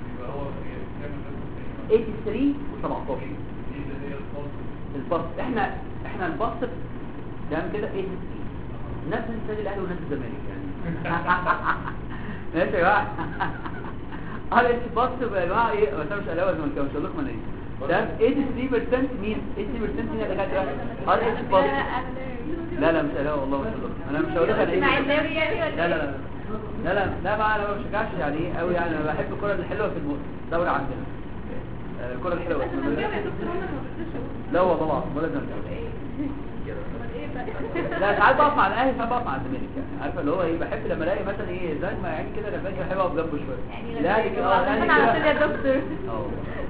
83 و17 الباسك احنا احنا الباسك تمام كده 83 نفس النادي الاهلي ونادي الزمالك يعني ماشي يا جماعه ار اتش باص يا جماعه ايه بس انا مش قلاوه زي ما كنت بقول لكم انا ايه ده 83% مين 83% مين يا دكاتره ار اتش باص لا لا مش قلاوه والله مش هقول انا مش هقول لك انا مع ايه النبي يعني ولا لا لا لا لا لا لا بقى انا ما بشجعش يعني ايه قوي يعني انا بحب الكره الحلوه في الدوري عندنا آه، الكره الحلوه لا والله طبعا ولا زمالك لا ساعات بقف مع الاهلي ساعات بقف مع الزمالك يعني عارفه اللي هو ايه بحب لما الاقي مثلا ايه زي ما يعني كده انا فاكر بحب اقف جنبه شويه يعني الاهلي كده اه انا الاهلي على طول يا كده دكتور اه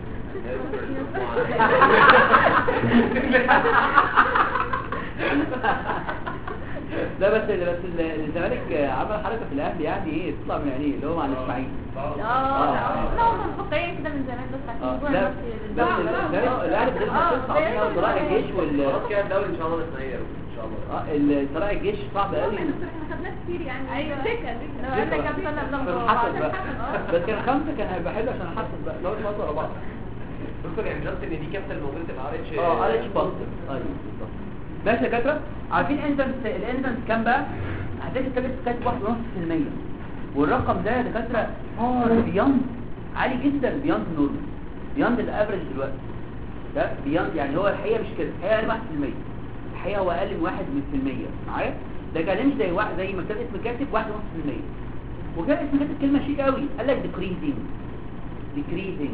لا بس بس الزمالك عمل حركه في الاهلي يعني ايه تطلع من عينيه اللي هو مع الاسماعيلي اه لا هم مفكرين كده من زمان بس اه عشان لا يجوا بس نفس الزمالك الاهلي بيدخل تصعب فيها طلائع الجيش وال خلاص كده الدوري ان شاء الله السنه دي ان شاء الله اه ال- طلائع الجيش صعب قوي خدناه كتير يعني ايوه سكه لو قال لك كام سنه بناخد حسب بقى اه بس كان خمسه كان هيبقى حلو عشان حسب بقى لو اتفضل ورا بعض دكتور يعني جاست ان دي كابتن موجوده في الار اتش اه ار اتش بوزيتيف ايوه بالظبط ماشي يا دكاتره عارفين انزيمز الانزيمز كام بقى هتلاقي التابلت كاتب واحد ونص في المية والرقم ده يا دكاترة فار بياند عالي جدا بياند نورمال بياند الافرج دلوقتي ده بياند يعني هو الحقيقة مش كده الحقيقة اقل واحد في المية الحقيقة هو اقل من واحد من في المية معايا ده كان زي واحد زي ما كان اسم كاتب واحد ونص في المية وكان اسم كاتب كلمة شيك قوي قال لك decreasing decreasing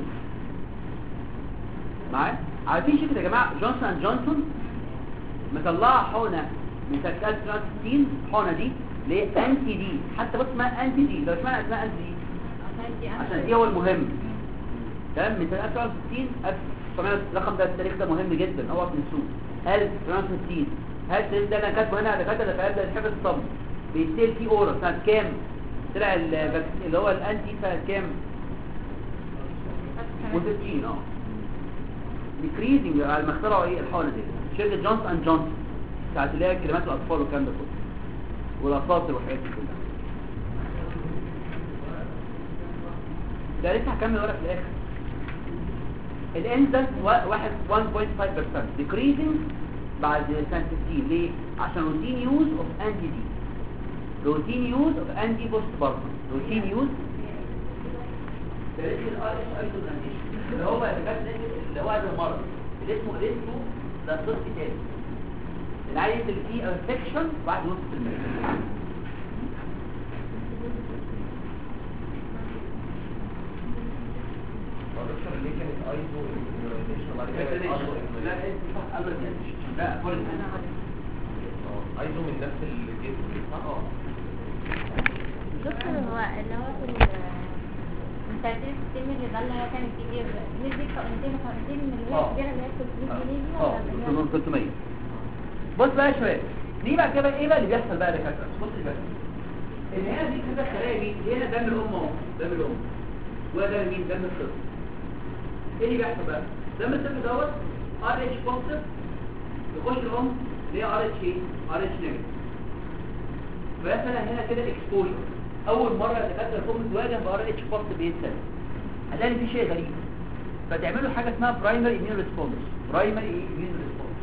معايا عارفين شكل يا جماعة جونسون اند جونسون مطلعه حقنه من سنه 1960 الحقنه دي اللي هي انتي دي حتى بص اسمها انتي دي لو اسمها اسمها انتي دي عشان دي عشان دي هو المهم تمام من سنه 1960 1900 الرقم ده التاريخ ده مهم جدا هو ابن السوق 1960 هل التاريخ ده انا كاتبه هنا على كاتبه ده ده الحفظ الصم بيتسال فيه اورا سنه كام طلع الفاكس- اللي هو الانتي سنه كام و60 اه ديكريزنج على ما اخترعوا ايه الحقنه دي شركه جونسون اند جونسون بتاعت اللي هي كلمات الاطفال والكلام ده كله والاساطير والحاجات دي كلها ده لسه هكمل ورا في الاخر الان ده وا- واحد 1.5% decreasing بعد سنه 60 ليه عشان روتين يوز اوف انتي دي روتين يوز اوف انتي بوست بارتن روتين يوز ده اسم الار اتش ايزوكانديشن اللي هو اللي كان اللي هو هذا المرض اللي اسمه اللي اسمه ده صفر تاني العيل اللي فيه انفكشن بعد نص في المية دكتور ليه كانت ايزو immunization وبعد كده بقت ايزو لا immunization؟ قبل لا كل اه ايزو من نفس الجسم اه دكتور هو اللي هو في ال- من ترتيب السيستم اللي ده اللي هو كان كبير نسبة حقنتين وحقنتين من اللي هي اه. الكبيرة اللي هي 300 جنيه دي اه ولا اللي هي 300 بص بقى يا شباب دي بقى كده ايه بقى اللي بيحصل بقى يا دكاتره بص اللي بيحصل ان هنا دي كده خلايا مين هنا دم الام اهو دم الام وده دم مين دم الطفل ايه اللي بيحصل بقى دم الطفل دوت ار اتش بوزيتيف يخش الام اللي هي ار اتش ايه ار اتش نيجاتيف فيحصل هنا كده اكسبوجر اول مره الدكاتره الام تواجه بار اتش بوزيتيف بيتسال هتلاقي في شيء غريب فتعملوا حاجه اسمها برايمري اميون ريسبونس برايمري اميون ريسبونس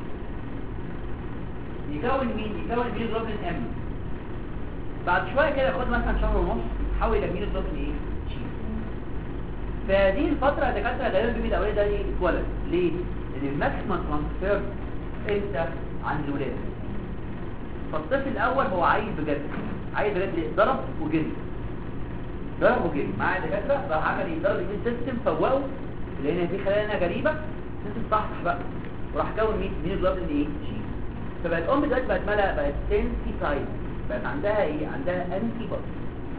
يكون مين يكون مين جلوبين ام بعد شويه كده ياخد مثلا شهر ونص يحول الى مين جلوبين ايه شي فدي الفتره يا دكاتره غالبا البيبي الاولاني ده ايه اتولد ليه لان الماكسيمم ترانسفير امتى عند الولاده فالطفل الاول هو عايز بجد عايز بجد ليه؟ ضرب وجري ضرب وجري معايا دكاتره راح عمل ايه ضرب الجين سيستم فوقه لان في خلايا هنا غريبه سيستم صح بقى وراح كون مين مين الجلوبين ايه شي فبقت الام دلوقتي بقت مالها بقت سنسيتايز بقت عندها ايه عندها انتي بودي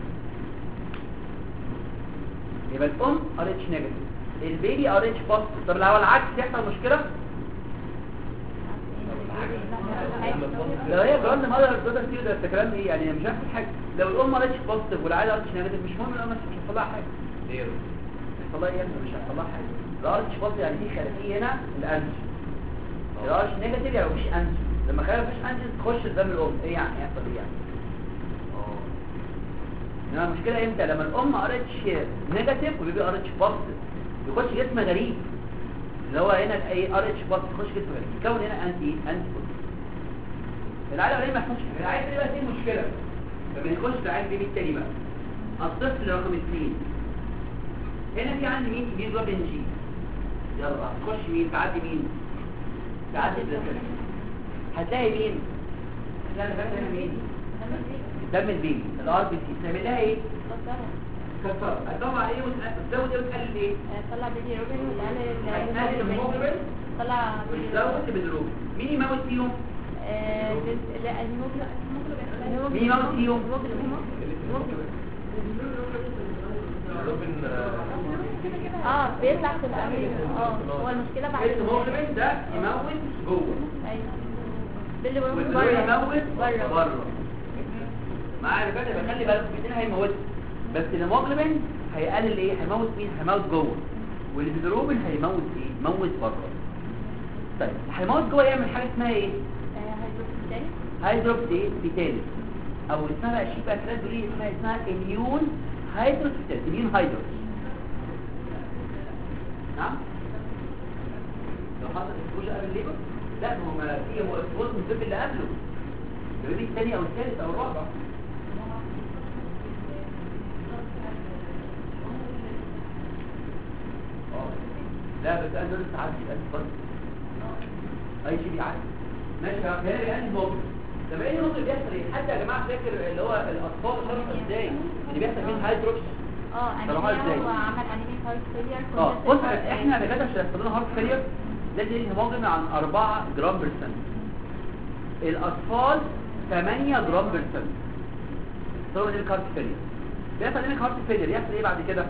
يبقى الام ار اتش نيجاتيف البيبي ار اتش بوزيتيف طب لو العكس يحصل مشكله لو هي جراند ماذر تقدر تيجي ده الكلام ايه يعني مش هيحصل حاجه لو الام ار اتش بوزيتيف والعيله ار اتش نيجاتيف مش مهم الام مش هيحصل لها حاجه ليه مش هيحصل لها ايه مش هيحصل لها حاجه الار اتش بوزيتيف يعني في خلفيه هنا الانتي الار اتش نيجاتيف يعني مفيش انتي لما خلي مفيش انتي تخش الدم الام ايه يعني يحصل ايه يعني اه انما المشكله امتى لما الام ار اتش نيجاتيف والبيبي ار اتش بوزيتيف يخش جسم غريب اللي هو هنا اي ار اتش بوزيتيف يخش جسم غريب يكون هنا انتي انتي بودي العيله الاولانيه ما يحصلش حاجه العيله الثانيه بقى دي مشكله لما يخش العيل البيبي الثاني بقى الطفل رقم اثنين هنا في عندي مين مين جلوبين جي يلا تخش مين تعدي مين تعدي البلازما هتلاقي مين هتلاقي هنا مين دم البيبي الار بي سي تعمل لها ايه كسر هتدور على ايه وتزود ايه وتقلل ايه طلع بيبي روبن وتقلل هتقلل الهيموجلوبين طلع وتزود البيدروبين مين يموت فيهم آه، بس- لا الهيموجلوبين مين يموت فيهم روبن اه بيطلع في الامريكا اه هو المشكله بعد الهيموجلوبين ده يموت جوه ايوه باللي بيروح والدول يموت بره بره معايا يا فندم خلي بالك الاثنين هيموت بس الهيموجلوبين هيقلل ايه هيموت مين هيموت جوه والبيدروبين هيموت ايه يموت بره طيب هيموت جوه يعمل حاجه اسمها ايه آه، هيدروكسي تاني هيدروكس ايه بيتالي او اسمها بقى شيء بقى كده دول اسمها اسمها اميون هيدروكس اميون هيدروكس نعم لو حصل اكسبوجر قبل الليبر لا ما هو ما في هو اكسبوجر من الطب اللي قبله البيبي الثاني او الثالث او الرابع آه. لا بس انا لسه عادي بس اي شيء بيعدي ماشي يا هنا يعني الموقف طب ايه الموقف بيحصل ايه حد يا جماعه فاكر اللي هو الاطفال شرحوا ازاي اللي بيحصل فيه هايدروكس اه طالما انيميا ازاي؟ هو عمل انيميا هارت فيلير اه بص احنا دكاتره عشان يحصل لنا هارت فيلير لازم الهيموجلوبين عن 4 جرام بيرسنت الاطفال 8 جرام بيرسنت طبعا دي هارت فيلير بيحصل لنا هارت فيلير يحصل ايه بعد كده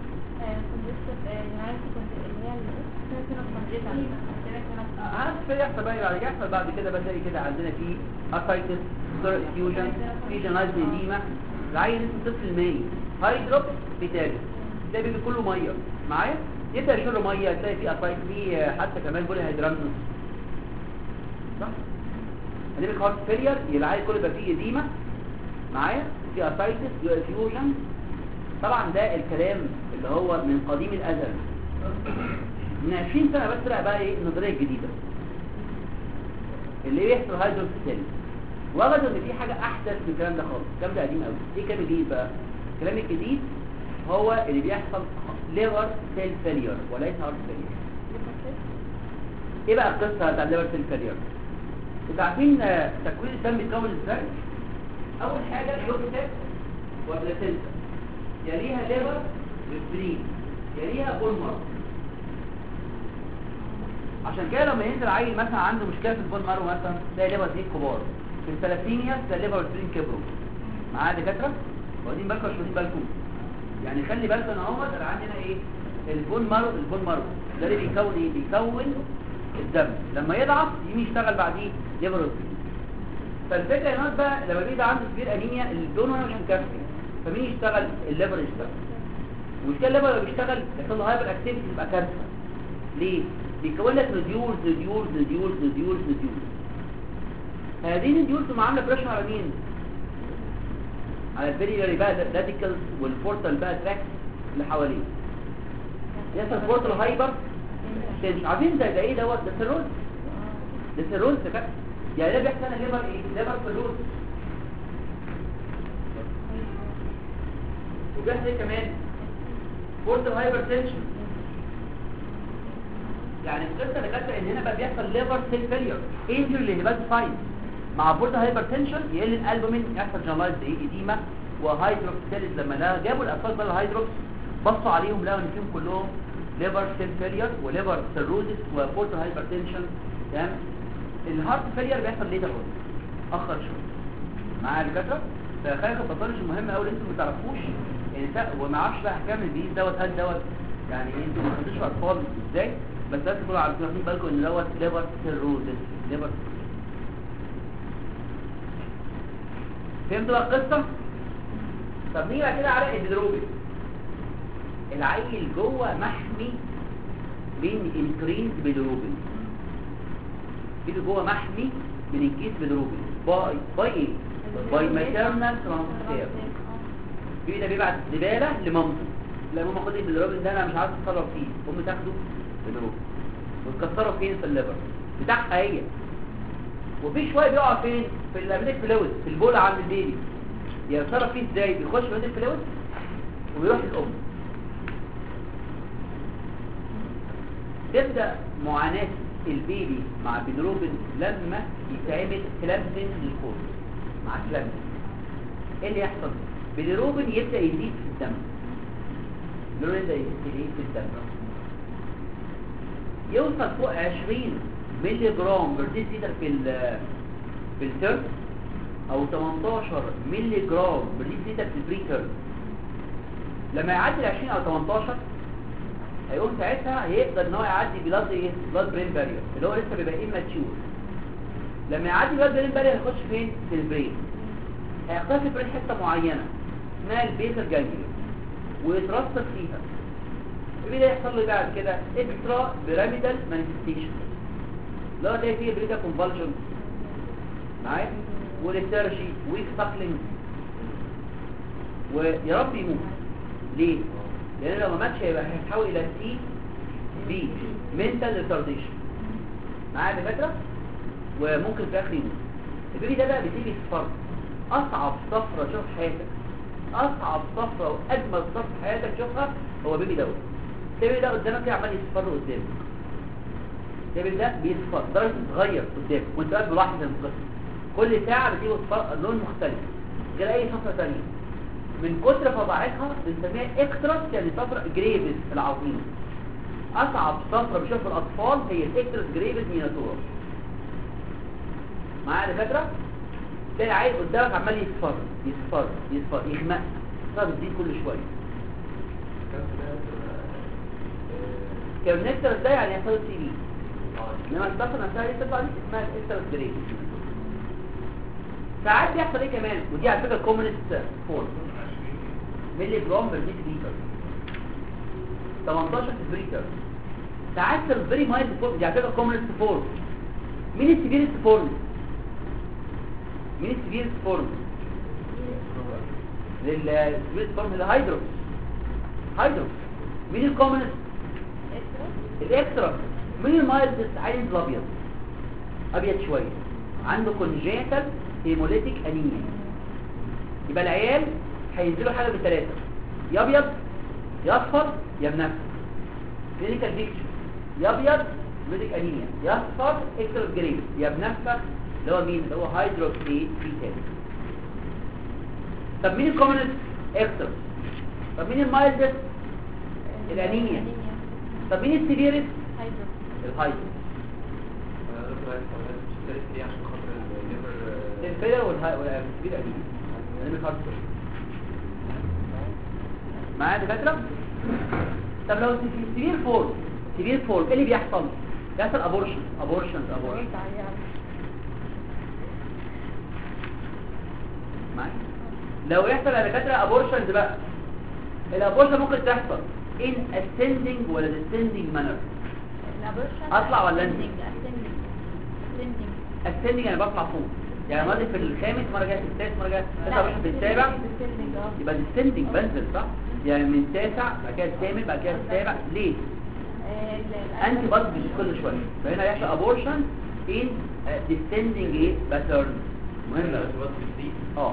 هارت فيلير يحصل بقى بعد كده يحصل بعد كده بقى زي كده عندنا في اسايتس فيوجن في جنايز ايديما العيل اسمه طفل مائي هايدروبس بتاعي تلاقي بيبي كله ميه معايا يبدا يشرب ميه تلاقي فيه اسايتس فيه حتى كمان بولي هيدرامنوس صح هنبقى هارت فيلير العيل كله يبقى فيه ايديما معايا في اسايتس فيوجن طبعا ده الكلام اللي هو من قديم الازل من 20 سنه بس طلع بقى ايه النظريه الجديده اللي بيحصل هايدروكس تاني وجدوا ان في حاجه احدث من الكلام ده خالص الكلام ده قديم قوي ايه الكلام الجديد بقى الكلام الجديد هو اللي بيحصل ليفر سيل فيلير وليس هارت فيلير ايه بقى القصه بتاع الليفر سيل فيلير انتوا عارفين آه، تكوين الدم بيتكون ازاي اول حاجه يوكسيك وبلاسينتا يليها ليفر وسبرين يليها بون مارو عشان كده لما ينزل عيل مثلا عنده مشكله في البون مارو مثلا تلاقي ليفر دي كبار في الثلاثينيا تلاقي ليفر وسبرين كبروا معايا دكاتره واخدين بالكم ولا مش واخدين بالكم يعني خلي بالكم انا اهوت انا عندنا ايه البون مارو البون مارو ده اللي بيكون ايه بيكون الدم لما يضعف يجي يشتغل بعديه ليفر وسبرين فالفكره هنا بقى لما بيبقى عنده سبير انيميا الدون هنا مش مكفي فمين يشتغل الليفر يشتغل والمشكله الليفر لما بيشتغل يحصل له هايبر اكتيفيتي تبقى كارثه ليه بيكون لك نوديولز نوديولز نوديولز نوديولز نوديولز هذه النوديولز عامله بريشر على مين على البيريوري بقى راديكالز والبورتال بقى تراكس اللي حواليه يحصل بورتال هايبر تنشن عارفين ده ده ايه دوت ده سيروز ده سيروز ده كده يعني ده بيحصل لنا ليفر ايه ليفر سيروز وبيحصل ايه كمان بورتال هايبر تنشن يعني القصه اللي كانت ان هنا بقى بيحصل ليفر سيل فيلير انجري للهيباتوسايت مع بورتال هايبر تنشن يقل الالبومين يحصل جنرالايز ايه ايديما وهايدروكسيلز لما لا جابوا الاطفال بقى الهايدروكس بصوا عليهم لقوا ان فيهم كلهم ليفر سيل فيلير وليفر سيروزس وبورتال هايبر تنشن تمام الهارت فيلير بيحصل ليه ده اخر شويه معايا الدكاتره فخلي الباثولوجي مهم قوي انتوا ما تعرفوش يعني تا- وما اعرفش بقى احكام الجديد دوت هل دوت يعني إيه، انتوا ما خدتوش اطفال ازاي بس لازم تكونوا عارفين واخدين بالكم ان دوت ليفر سيروزس ليفر فهمتوا بقى القصه طب نيجي بقى كده على البيدروبين العيل جوه محمي من انكريز بيدروبين بيبي جوه محمي من الكيس بيدروبين باي باي ايه باي ماتيرنال ترانسفير البيبي ده بيبعت زباله لمامته لا ماما خد البيدروبين ده انا مش عارف اتصرف فيه امي تاخده بيدروبين وتكسره فين في الليفر بتاعها هي وفي شويه بيقع فين في الامنيك فلويد في البول عند البيبي يتصرف فيه ازاي بيخش في الامنيك فلويد وبيروح للام تبدا معاناه البيبي مع بيدروبين لما يتعمل كلامسين للكور مع كلامسين ايه اللي يحصل بيدروبين يبدا يزيد في الدم بيدروبين يبدا يزيد في الدم يوصل فوق 20 مللي جرام برديس لتر في ال في الترم او 18 مللي جرام برديس لتر في البريتر لما يعدي ال 20 او 18 هيقوم ساعتها هيقدر ان هو يعدي بلاد ايه بلاد برين بارير اللي هو لسه بيبقى اماتيور لما يعدي بلاد برين بارير هيخش فين في البرين هيختار في البرين حته معينه اسمها البيتر جانجليون ويترسب فيها ايه ده يحصل له بعد كده اكسترا بيراميدال مانيفستيشن لو ده فيه بريدا كونفالجن معايا وليثارجي ويك ساكلينج ويا رب يموت ليه لان لو ما ماتش هيبقى هيتحول الى سي بي منتال ريتارديشن معايا دكاتره وممكن في الاخر يموت البيبي ده بقى بيجي يصفر اصعب صفرة شوف حياتك اصعب صفرة واجمل صفرة في حياتك شوفها هو بيبي دوت البيبي ده قدامك كده عمال يصفر قدامك البيبي ده بيصفر درجة تتغير قدامك وانت قاعد ملاحظ القصة كل ساعة بتيجي تصفر لون مختلف غير اي صفرة تانية من كتر فظاعتها بنسميها اكترس يعني صفرة جريفز العظيمة اصعب صفرة بشوف الاطفال هي الاكترس جريفز ميناتورا معايا دكاتره تلاقي عيل قدامك عمال يصفر يصفر يصفر يغمق صار بتزيد كل شويه كارنكتر ده يعني يحصل سي بي انما الصفرة نفسها دي تطلع دي اسمها الاكترس جريفز ساعات بيحصل ايه كمان ودي على فكره كومنست فورم ملي جرام بر ميت لتر 18 سبريتر ساعات الفيري مايلد فورم دي على فكره كومنست فورم مين السيفيرست فورم مين السيفيرست فورم للسيفيرست فورم الهيدروكس هيدروكس مين الكومنست الاكسترا مين المايلدست عين الابيض ابيض شويه عنده كونجيتال هيموليتيك انيميا يبقى العيال هينزلوا حاجه من ثلاثه يا ابيض يا اصفر يا منفس كلينيكال بيكتشر يا ابيض ميديك انيميا يا اصفر اكسترا جريد يا بنفس اللي هو مين اللي هو هيدروكسي فيتال طب مين الكومنست اكسترا طب مين المايلدست الانيميا طب مين السيفيرست الهايدروكسي الفيلر والهاي والسبيل قديم انا مش عارف معايا دكاتره طب لو سيفير فورم سيفير فورم ايه اللي بيحصل بيحصل ابورشن ابورشن ابورشن معايا لو يحصل يا دكاتره ابورشنز بقى الابورشن ممكن تحصل in ascending ولا descending manner أطلع ولا أنزل؟ ascending يعني بطلع فوق يعني ماضي في الخامس مرة جاية في السادس مرة جاية تطلع بس في السابع يبقى descending بنزل صح يعني من التاسع بعد كده الثامن بعد كده السابع ليه انتي بادز بيزيد كل شويه فهنا هيحصل ابورشن ان descending ايه باترن مهم أوي. اه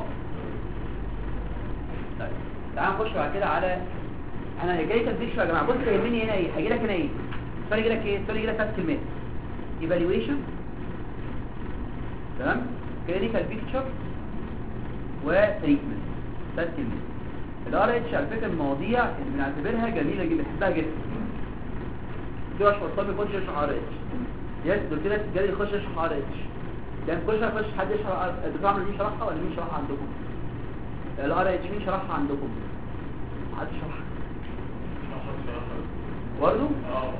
طيب تعال نخش بعد كده على انا جاي كان بيكشر يا جماعه بص يهمني هنا ايه هيجي لك هنا ايه السؤال يجي لك ايه السؤال يجي لك ثلاث كلمات ايفالويشن تمام كلينيكال بيكتشر وتريتمنت ثلاث كلمات الار اتش على فكره من المواضيع اللي بنعتبرها جميله جدا بنحبها جدا دول اشهر طالب يخش يشرح ار اتش يس دول كده جاي يخش يشرح ار اتش يعني كل شويه يخش حد يشرح الدكتور عمرو مين شرحها ولا مين شرحها عندكم الار اتش مين شرحها عندكم حد شرحها برضه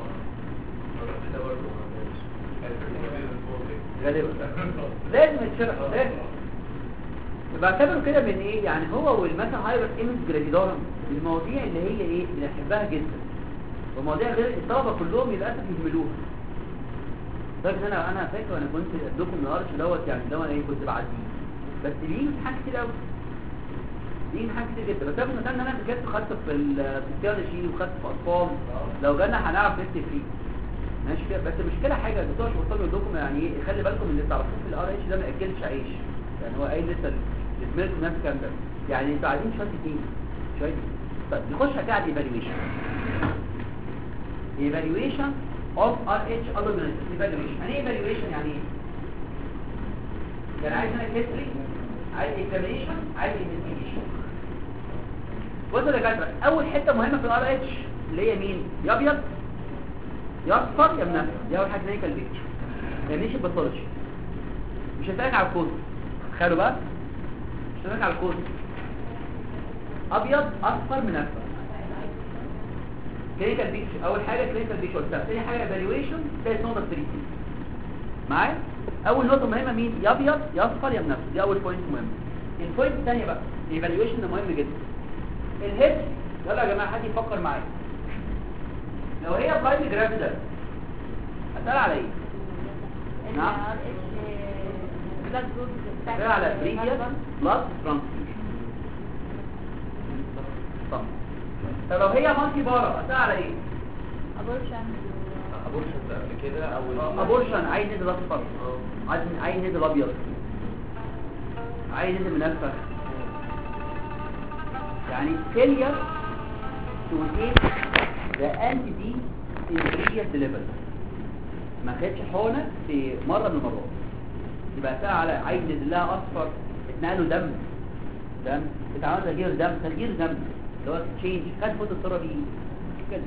غالبا لازم يتشرح لازم بعتبره كده من ايه يعني هو والمثلا هايبر ايمج جرافيدورم المواضيع اللي هي ايه بنحبها جدا ومواضيع غير الطلبه كلهم للاسف يهملوها لكن انا انا فاكر انا كنت ادوكم الارش دوت يعني ده انا ايه كنت بعديه بس ليه امتحان كتير قوي ليه امتحان كتير جدا بس انا مثلا انا بجد خدت في ال- في التيولوجي وخدت في اطفال لو جالنا هنعرف نكتب فيه ماشي كده بس المشكله حاجه الدكتور شرطان يقول لكم يعني ايه خلي بالكم اللي تعرفوه في الار اتش ده ما ياكلش عيش يعني هو قايل لسه لزميلكم نفس الكلام ده يعني انتوا عايزين شويه دين شويه دين. طيب نخش على الايفالويشن evaluation of RH alumnus evaluation يعني ايه evaluation يعني ايه يعني عايز انا history عايز examination عايز investigation بصوا يا دكاتره اول حته مهمه في الار اتش اللي هي مين يا ابيض يا اصفر يا منفس دي اول حاجه كلينيكال بيكتشر يعني مش الباثولوجي مش هسالك على الكود تخيلوا بقى مش هسالك على الكود ابيض اصفر منفس كلينيكال بيكتشر اول حاجه كلينيكال بيكتشر ثاني حاجه ايفالويشن ثالث نقطه تريتمنت معايا اول نقطه مهمه مين يا ابيض يا اصفر يا منفس دي اول بوينت مهمه البوينت الثانيه بقى الايفالويشن ده مهم جدا الهيد يلا يا جماعه حد يفكر معايا لو هي برايم جرافيدا هسال على ايه نعم. هسال على بريفيوس بلس ترانسفيوجن طب طب لو هي مالتي بارا هسال على ايه ابورشن قبل كده او ابورشن عايز نزل اصفر عايز عايز نزل ابيض عايز ينزل من نفسك يعني failure to take the entity in previous delivery ما خدش حقنة في مرة من المرات يبقى ساعة على عايز ينزل لها اصفر اتنقله دم دم اتعمل تغيير دم تغيير دم اللي هو تشينج خد فوتو ثيرابي كده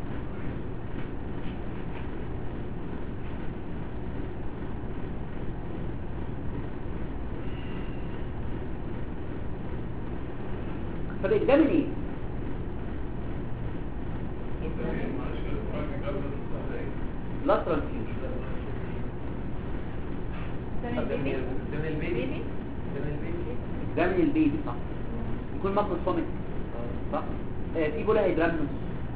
فبيتجمل ايه؟ لا ترانسفيوجن دم البيبي دم البيبي ده من البيبي صح يكون مخلص صامت صح آه في بولا هيدرامنوس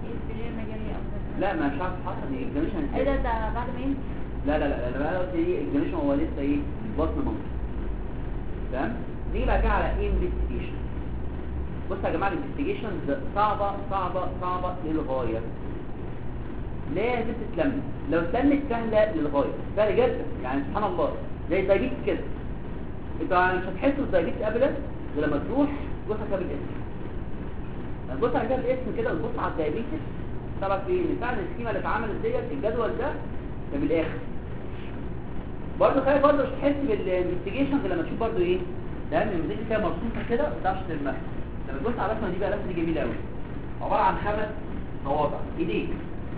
لا ما مش عارف حصل ايه اكزاميشن ايه ده ده بعد ما ينزل لا لا لا انا بقى قلت ايه اكزاميشن هو لسه ايه بطن مامته تمام نيجي بقى كده على انفستيجيشن بصوا يا جماعه الانفستيجيشن صعبه صعبه صعبه للغايه لازم تتلم لو اتلمت سهله للغايه سهله جدا يعني سبحان الله زي الدايبيتس كده انت مش هتحسوا بالدايبيتس ابدا غير لما تروح تبص على كتاب الاسم لما تبص على كتاب الاسم كده وتبص على الدايبيتس طبعا في ان فعلا السكيما اللي اتعملت ديت الجدول ده ده من الاخر برضه خلي برضه مش تحس بالانفستيجيشن غير لما تشوف برضه ايه ده الميزانيه فيها مرسومه كده ما تعرفش تلمها لما تبص على الرسمه دي بقى الرسمه دي جميله قوي عباره عن خمس صوابع ايديك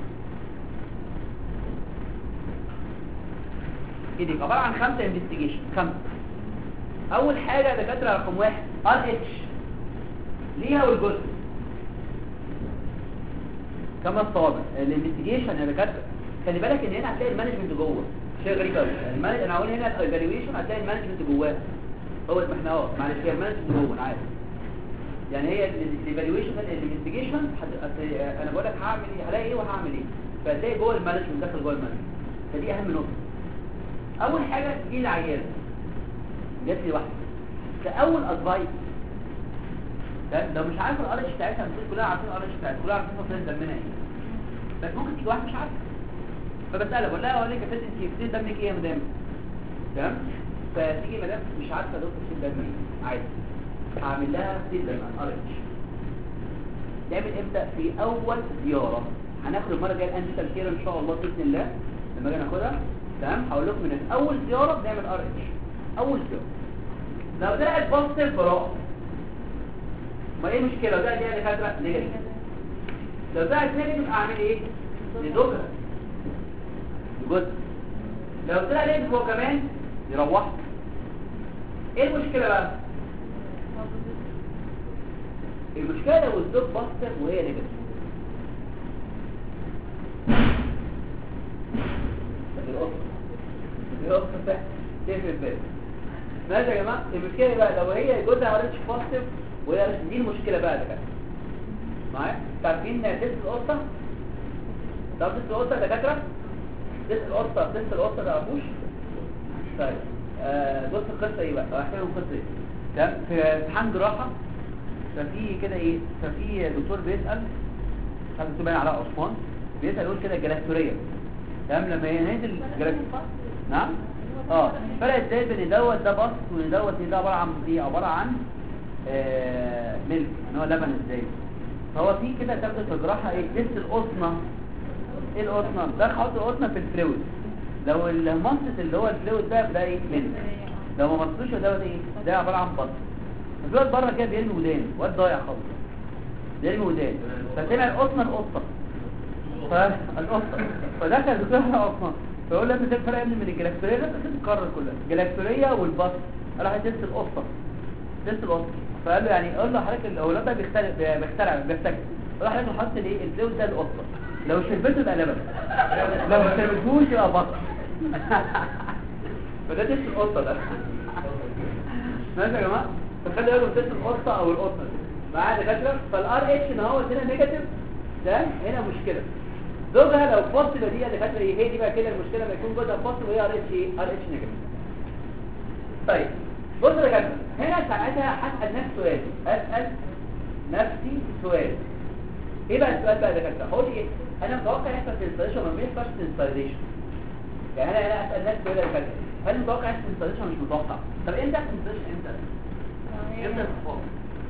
ايديك عباره عن خمسه انفستيجيشن خمسه اول حاجه دكاتره رقم واحد ار اتش ليها والجزء خمس صوابع الانفستيجيشن يا دكاتره خلي بالك ان هنا هتلاقي المانجمنت جوه شيء غريب قوي المانج انا هقول هنا الايفالويشن هتلاقي المانجمنت جواه هو ما احنا اه معلش هي المانجمنت جوه انا عارف يعني هي الايفالويشن الانفستيجيشن انا بقول لك هعمل ايه هلاقي ايه وهعمل ايه فهتلاقي جوه المانجمنت داخل جوه المانجمنت فدي اهم نقطه اول حاجه دي العيان جات لي واحده ده اول ادفايس ده لو مش عارف الارش بتاعتها المفروض كلنا عارفين الارش بتاعتها كلنا عارفين فصيله دمنا ايه بس ممكن تيجي واحده مش عارفه فبسالها بقول لها اقول لك يا ست انت فصيله دمك ايه يا مدام تمام فتيجي مدام مش عارفه دكتور فصيله دم ايه عادي هعمل لها فصيله دم ارش نعمل امتى في اول زياره هناخد المره الجايه الانتي كير ان شاء الله باذن الله لما اجي ناخدها تمام هقول لكم ان في اول زياره بنعمل ار اتش اول زياره لو طلعت بوزيتيف براءه ما ايه المشكله لو طلعت دي دكاتره نيجاتيف لو طلعت نيجاتيف اعمل ايه نزوجها جزء لو طلع نيجاتيف هو كمان يروح ايه المشكله بقى المشكله لو الزوج بوزيتيف وهي نيجاتيف القطه تقفل الباب ماشي يا جماعه المشكله بقى لو هي جوزها ارتش بوزيتيف وهي دي المشكله بقى ده كده معايا عارفين تست القطه طب تست القطه يا دكاتره تست القطه تست القطه ما تعرفوش طيب آه بص القصه ايه بقى احكي لكم القصه ايه تمام في امتحان جراحه ففي كده ايه ففي دكتور بيسال كان دكتور باين علاء عثمان بيسال يقول كده الجلاكتوريه تمام لما ينزل جلاكتوريه نعم اه فرق ازاي بين دوت ده بص وان دوت ده عباره عن ايه عباره عن آه ملك ان هو لبن ازاي فهو في كده تبدا في الجراحه ايه تست القطنه ايه القطنه ده حط القطنه في الفلويد لو المنصت اللي هو الفلويد ده ده ايه ملك لو ما مصتوش دوت ايه ده عباره عن بص الواد بره كده بيرمي ودان واد ضايع خالص بيرمي ودان فسمع القطنه القطه فالقطه فدخل الدكتور عثمان فيقول له انت الفرق يا ابني من الجلاكتوريه ده تتكرر كلها الجلاكتوريه والبص قال له هتست القطه تست القطه فقال له يعني قول له حضرتك الاولاد ده بيختلف بيخترع بيفتكر قال له حضرتك حط الايه الفلويد ده القطه لو شربته يبقى لبن لو ما شربتهوش يبقى بص فده تست القطه ده ماشي يا جماعه فخلي بالكم تست القطه او القطه معايا دكاتره فالار اتش ان هو هنا نيجاتيف ده هنا مشكله زوجها لو فصل دي دكاتره ايه هي دي بقى كده المشكله ما يكون جوزها فصل وهي ار اتش ايه ار اتش نيجاتيف طيب بص يا دكاتره هنا ساعتها هسال نفسي سؤال اسال نفسي سؤال ايه بقى السؤال بقى يا دكاتره هقول ايه انا متوقع يحصل تنسيشن ولا ما يحصلش تنسيشن يعني انا انا اسال نفسي سؤال يا دكاتره هل متوقع يحصل تنسيشن ولا مش متوقع طب امتى يحصل تنسيشن امتى امتى الصفار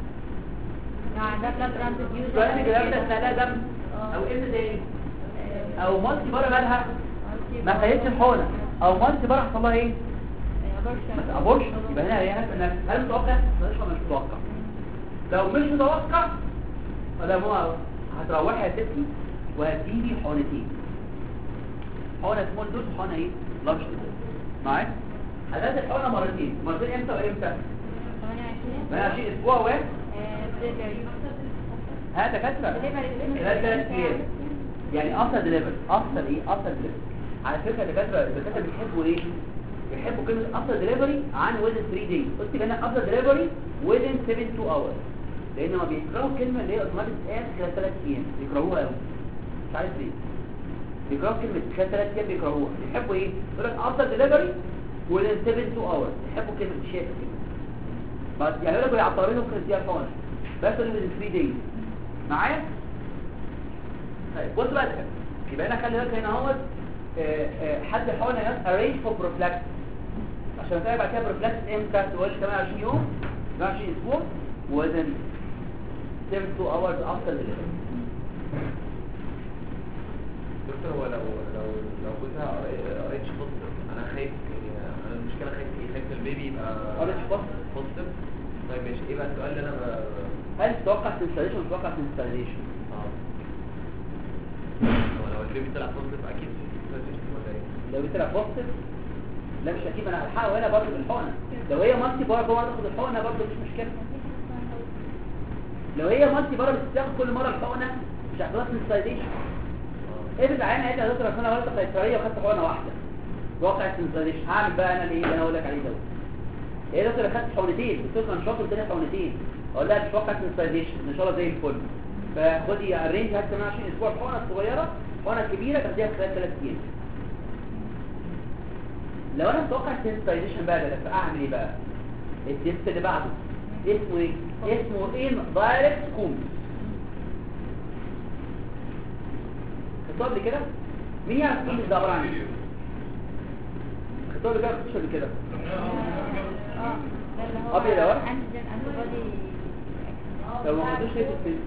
ده بلاد ترانسفيوجن سؤال الجلاب ده استهلاك دم او امتى تاني او مالتي بره مالها ما خدتش الحقنه او مالتي بره حصل لها ايه ما تقبرش يبقى هنا هي هنا هل متوقع مش مش متوقع لو مش متوقع فده هو هتروحي يا ستي وهتجيبي حقنتين حقنه سمول دوز وحقنه ايه لارج دوز معاك هتاخد الحقنه مرتين مرتين امتى وامتى 28 28 اسبوع واحد دليفري ها دكاتره دليفري خلال ثلاث ايام يعني افتر ديليفري افتر ايه افتر ديليفري على فكره الدكاتره الدكاتره بيحبوا ايه بيحبوا كلمه افتر ديليفري عن within 3 days قلت هنا افتر ديليفري within 72 hours لان ما بيكرهوا الكلمه اللي هي اوتوماتيك اس خلال ثلاث ايام بيكرهوها قوي مش عارف ليه بيكرهوا كلمه خلال ثلاث ايام بيكرهوها بيحبوا ايه يقول لك افتر ديليفري within 72 hours بيحبوا كلمه الشيء بس يعني يقول لك يعطلوا لهم في الدقيقه بس within 3 days معايا طيب بص بقى كده يبقى انا خلي بالك هنا اهوت آه، آه، حد حاول يناس ارينج فور بروفلاكس عشان تعرف بعد كده بروفلاكس امتى تقول 28 يوم 28 اسبوع وزن 72 hours after delivery دكتور هو لو لو لو جوزها قريتش بوزيتيف انا خايف يعني انا المشكله خايف ايه خايف البيبي يبقى قريتش positive؟ بوزيتيف طيب ماشي ايه بقى السؤال اللي انا ب... هل تتوقع سنسيشن تتوقع سنسيشن اه هو لو البيبي طلع بوزيتيف اكيد سنسيشن ولا ايه لو طلع بوزيتيف لا مش اكيد انا هلحقه هنا برضه بالحقنه لو هي مالتي بار جوه تاخد الحقنه برضه مش مشكله لو هي مالتي بار بتاخد كل مره الحقنه مش هتحصل سنسيشن افرض عينها قالت لي يا دكتور اصل انا غلطه قيصريه وخدت حقنه واحده واقع السنسيشن هعمل بقى انا الايه اللي انا اقول لك عليه ده ايه يا دكتور أنا خدت حقنتين قلت لك انا شاطر اداني حقنتين اقول لها مش واقع السنسيشن ان شاء الله زي الفل فخدي الرينج هات 28 اسبوع الحقنه الصغيره الحقنه الكبيره تاخديها خلال 3 ايام لو انا متوقع السنسيشن بقى ده اعمل ايه بقى التست اللي بعده اسمه ايه اسمه ان دايركت كوم خطاب لي كده مين يعرف ايه ده عباره عن ايه خطاب لي كده مش قبل كده اه ده اللي هو أبيض أهو. انتيجين انتي بودي لو ما خدوش ليه في التست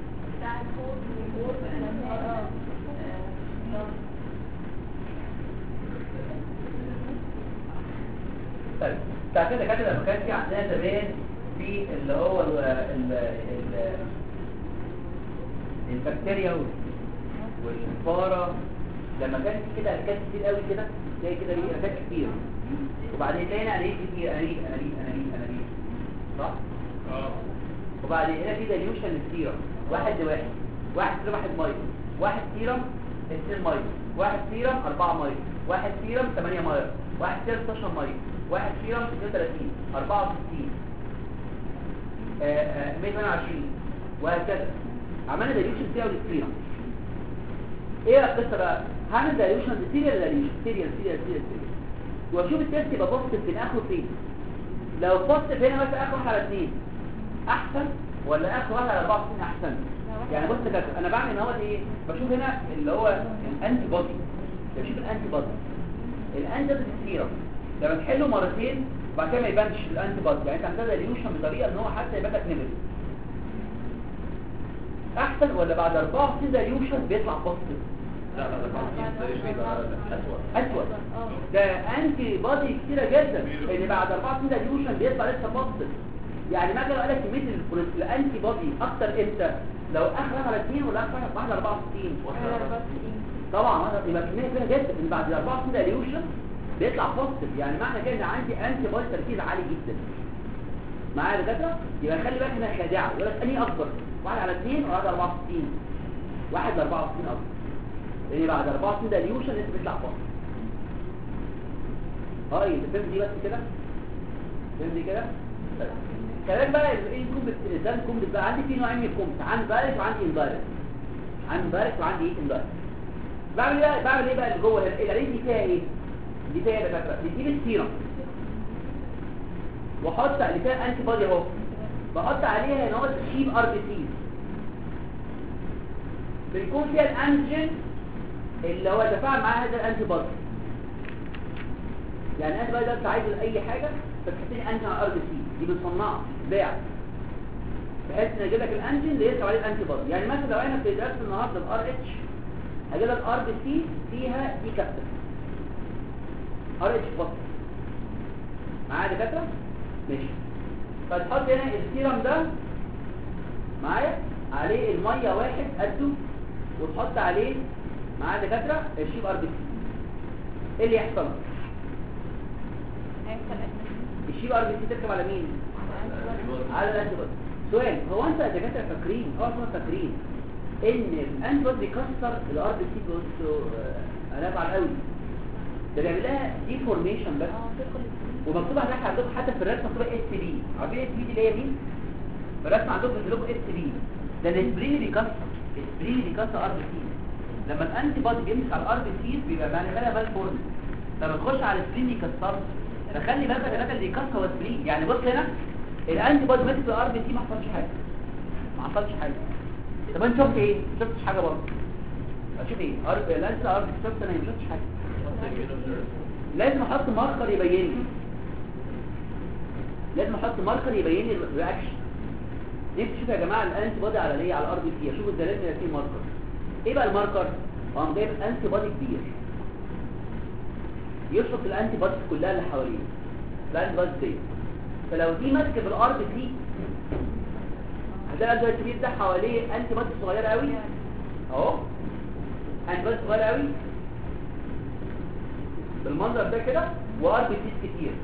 طيب بتاع كده كده لما كان في عندنا زمان في اللي هو ال ال ال البكتيريا وال- والفاره لما كان في كده انكات كتير قوي كده تلاقي كده ليه انكات كتير وبعدين تلاقي هنا انابيب كتير انابيب انابيب انابيب انابيب صح؟ وبعدين هنا في ديليوشن للسيرم واحد لواحد واحد سيرم واحد ميه واحد سيرم اثنين ميه واحد سيرم أربعة ميه واحد سيرم ثمانية ميه واحد سيرم 16 ميه واحد سيرم 32 64 آه، آه، 128 وهكذا عملنا ديليوشن سيرم للسيرم ايه القصه بقى هعمل ديليوشن سيريال ديليوشن سيريال سيريال سيريال سيريال واشوف التست يبقى بوزيتيف فين اخره فين لو بوزيتيف هنا مثلا اخره واحد على اثنين احسن ولا اخر واحد على 64 احسن يعني بص كده انا بعمل اهوت ايه بشوف هنا اللي هو الانتي بودي بشوف الانتي بودي الانتي بودي السيرم لما تحله مرتين وبعد كده ما يبانش الانتي بودي يعني انت عندها ديليوشن بطريقه ان هو حتى يبان لك نمر احسن ولا بعد 64 ديليوشن بيطلع بوزيتيف لا لا لا ده يبقى اسوء اسود ده انتي بودي كتيره جدا اللي بعد 64 ديليوشن بيطلع لسه بوزيتيف يعني ما كان قال لك كميه ال- الانتي بودي اكتر امتى لو اخر على 2 ولا اخر واحد على 64 طبعا هذا يبقى كميه كبيره جدا ان بعد 64 ديليوشن بيطلع بوزيتيف يعني معنى كده ان عندي انتي بودي تركيز عالي جدا معايا يا دكاتره يبقى خلي بالك انها خادعه يقول لك انهي اكبر واحد على 2 ولا واحد على 64 واحد ل 64 اكبر لان بعد 64 ديليوشن لسه بيطلع بوزيتيف اه انت فهمت دي بس كده فهمت دي كده طيب. كلام بقى ايه الكومبت ازاي الكومبت بقى عندي في نوعين من الكومبت عندي دايركت وعندي اندايركت عندي دايركت وعندي ايه اندايركت بعمل ايه بعمل ايه بقى اللي جوه هنا العين دي فيها ايه دي فيها ايه بقى بتجيب السيرم واحط اللي فيها انتي بودي اهو بحط عليها هنا هو تشيب ار بي سي بيكون فيها الانتيجين اللي هو تفاعل مع هذا الانتي بودي يعني الانتي بودي ده انت عايزه لاي حاجه فتحط لي انتي ار بي سي دي بتصنعها بتتباع بحيث ان يجيب لك الانجين اللي يركب عليه الانتي بودي يعني مثلا لو انا في درس النهارده الار اتش هجيب لك ار بي سي فيها دي كابتن ار اتش بوست معايا دكاتره ماشي فتحط هنا السيرم ده معايا عليه الميه واحد قده وتحط عليه معايا دكاتره الشيب ار بي سي ايه اللي يحصل هيحصل أدنى. الشيب ار بي سي تركب على مين على الانتي بودي سؤال هو انت يا دكاتره فاكرين اه اصلا فاكرين ان الانتي بودي بيكسر الار بي سي بصوا انا ابعد قوي ده بيعمل لها ديفورميشن بس اه تدخل السنين. ومكتوب هناك عندكم حتى في الرسمه مكتوبه اس بي عارفين اس بي دي اللي هي مين في الرسمه عندكم بينزل لكم اس بي ده الاسبرين اللي بيكسر الاسبرين اللي بيكسر ار بي سي لما الانتي بودي بيمسك على الار بي سي بيبقى معناها مال فورم لما تخش على الاسبرين يكسره فخلي بالك الحاجه اللي يكسر هو الاسبرين يعني بص هنا الانتي بودي ماسك الار بي سي ما حصلش حاجه ما حصلش حاجه طب انت شفت ايه ما شفتش حاجه برضه اشوف ايه ار الانتي ار بي سي شفت انا ما شفتش حاجه لازم احط ماركر يبين لي لازم احط ماركر يبين لي الرياكشن نفسي اشوف يا جماعه الانتي بودي على ايه على الار بي سي اشوف ازاي لازم يبقى فيه ماركر ايه بقى الماركر قام جايب انتي بودي كبير يشفط الانتي بوديز كلها اللي حواليه الانتي بوديز دي فلو دي ماسكه بالار بي سي هتلاقي الانتي الكبير ده حواليه انتي بوديز صغيره قوي اهو انتي بوديز صغيره قوي بالمنظر ده كده وار بي سيز كتير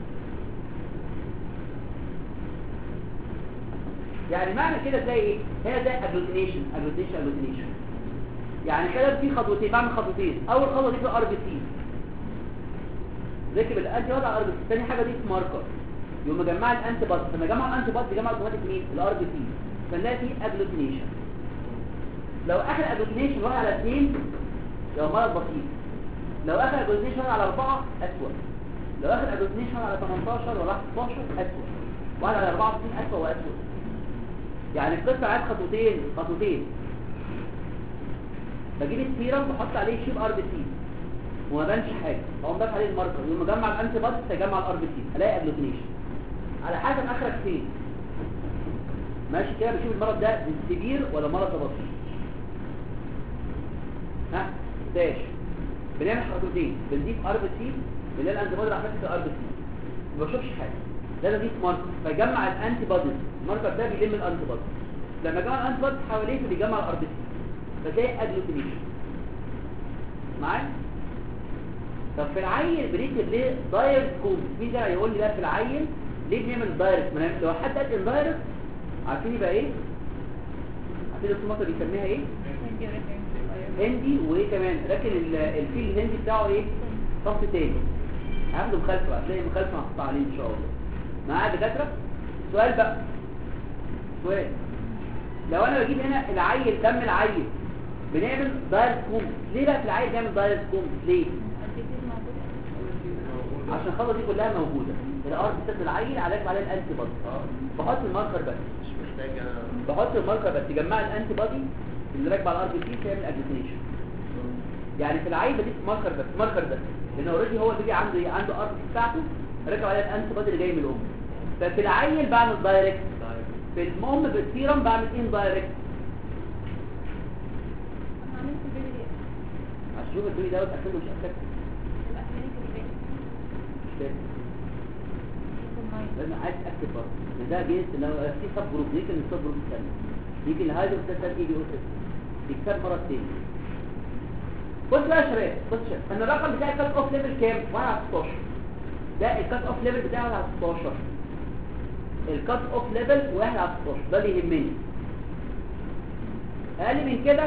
يعني معنى كده زي ايه هي زي اجلوتينيشن اجلوتينيشن اجلوتينيشن يعني كده في خطوتين بعمل خطوتين اول خطوه دي في الار بي سي ركب الانتي بودي على الار بي سي ثاني حاجه دي في ماركر يقوم مجمع الانتي بودي لما جمع الانتي بودي جمع اوتوماتيك مين الار بي سي فنلاقي في اجلوتينيشن لو اخر اجلوتينيشن واحد على اثنين لو مرض بسيط لو اخر اجلوتينيشن على اربعه اسوء لو اخر اجلوتينيشن على 18 ولا 16 اسوء واحد على 64 اسوء واسوء يعني القصه عايز خطوتين خطوتين بجيب السيرم بحط عليه شيب ار بي سي وما بانش حاجه اقوم ضايف عليه الماركر يقوم مجمع الانتي بودي تجمع الار بي سي الاقي اجلوتينيشن على حسب اخرك فين ماشي كده بشوف المرض ده سيفير ولا مرض ده بسيط ها داش بنعمل خطوتين بنضيف ار بي سي بنلاقي الانتي بودي راح ماسك الار بي سي ما بشوفش حاجه لازم اضيف ماركر فيجمع الانتي بوديز الماركر ده بيلم الانتي بودي لما جمع الانتي بوديز حواليه بيجمع الار بي سي فتلاقي اجلوتينيشن معايا طب في العين بنكتب ليه دايركت كوم مين ده يقول لي بقى في العين ليه بنعمل دايركت ما لو حد قال اندايركت عارفين يبقى ايه عارفين الدكتور مصر بيسميها ايه هندي وايه كمان لكن ال- الفيل الهندي بتاعه ايه صف تاني هاخده مخالفه هتلاقي مخالفه محطوطه عليه ان شاء الله معايا دكاتره سؤال بقى سؤال لو انا بجيب هنا العيل دم العيل بنعمل دايركت كوم ليه بقى في العيل بنعمل دايركت كوم ليه الديزيز موجودة. عشان الخطوه دي كلها موجوده الارض بتاخد العيل عليك عليه الانتي بودي بحط الماركر بس مش محتاج انا بحط الماركر بس تجمع الانتي بودي اللي راكبه على الار بي سي تعمل اجلوتينيشن يعني في العيل بضيف ماركر بس ماركر بس لان اوريدي هو بيجي عنده إيه؟ عنده ار بي سي بتاعته راكب عليها الانتي بودي اللي جاي من الام ففي العيل بعمل دايركت في الام بالسيرم بعمل ان دايركت أنا عملت البيبي دي. عشان اشوف البيبي دوت اكله مش اكله يبقى clinical base. مش فاهم يكون مايل. لازم عايز اكتب برضه لأن ده جيس لو في سب جروب يمكن السب جروب الثاني يمكن الهايدرو ده اي بي او اس بيكسب مره تاني بص بقى يا شباب بص يا شباب انا الرقم بتاعي كات اوف ليفل كام 1 على 16 ده الكات اوف ليفل بتاعي 1 على 16 الكات اوف ليفل 1 على 16 ده اللي يهمني اقل من كده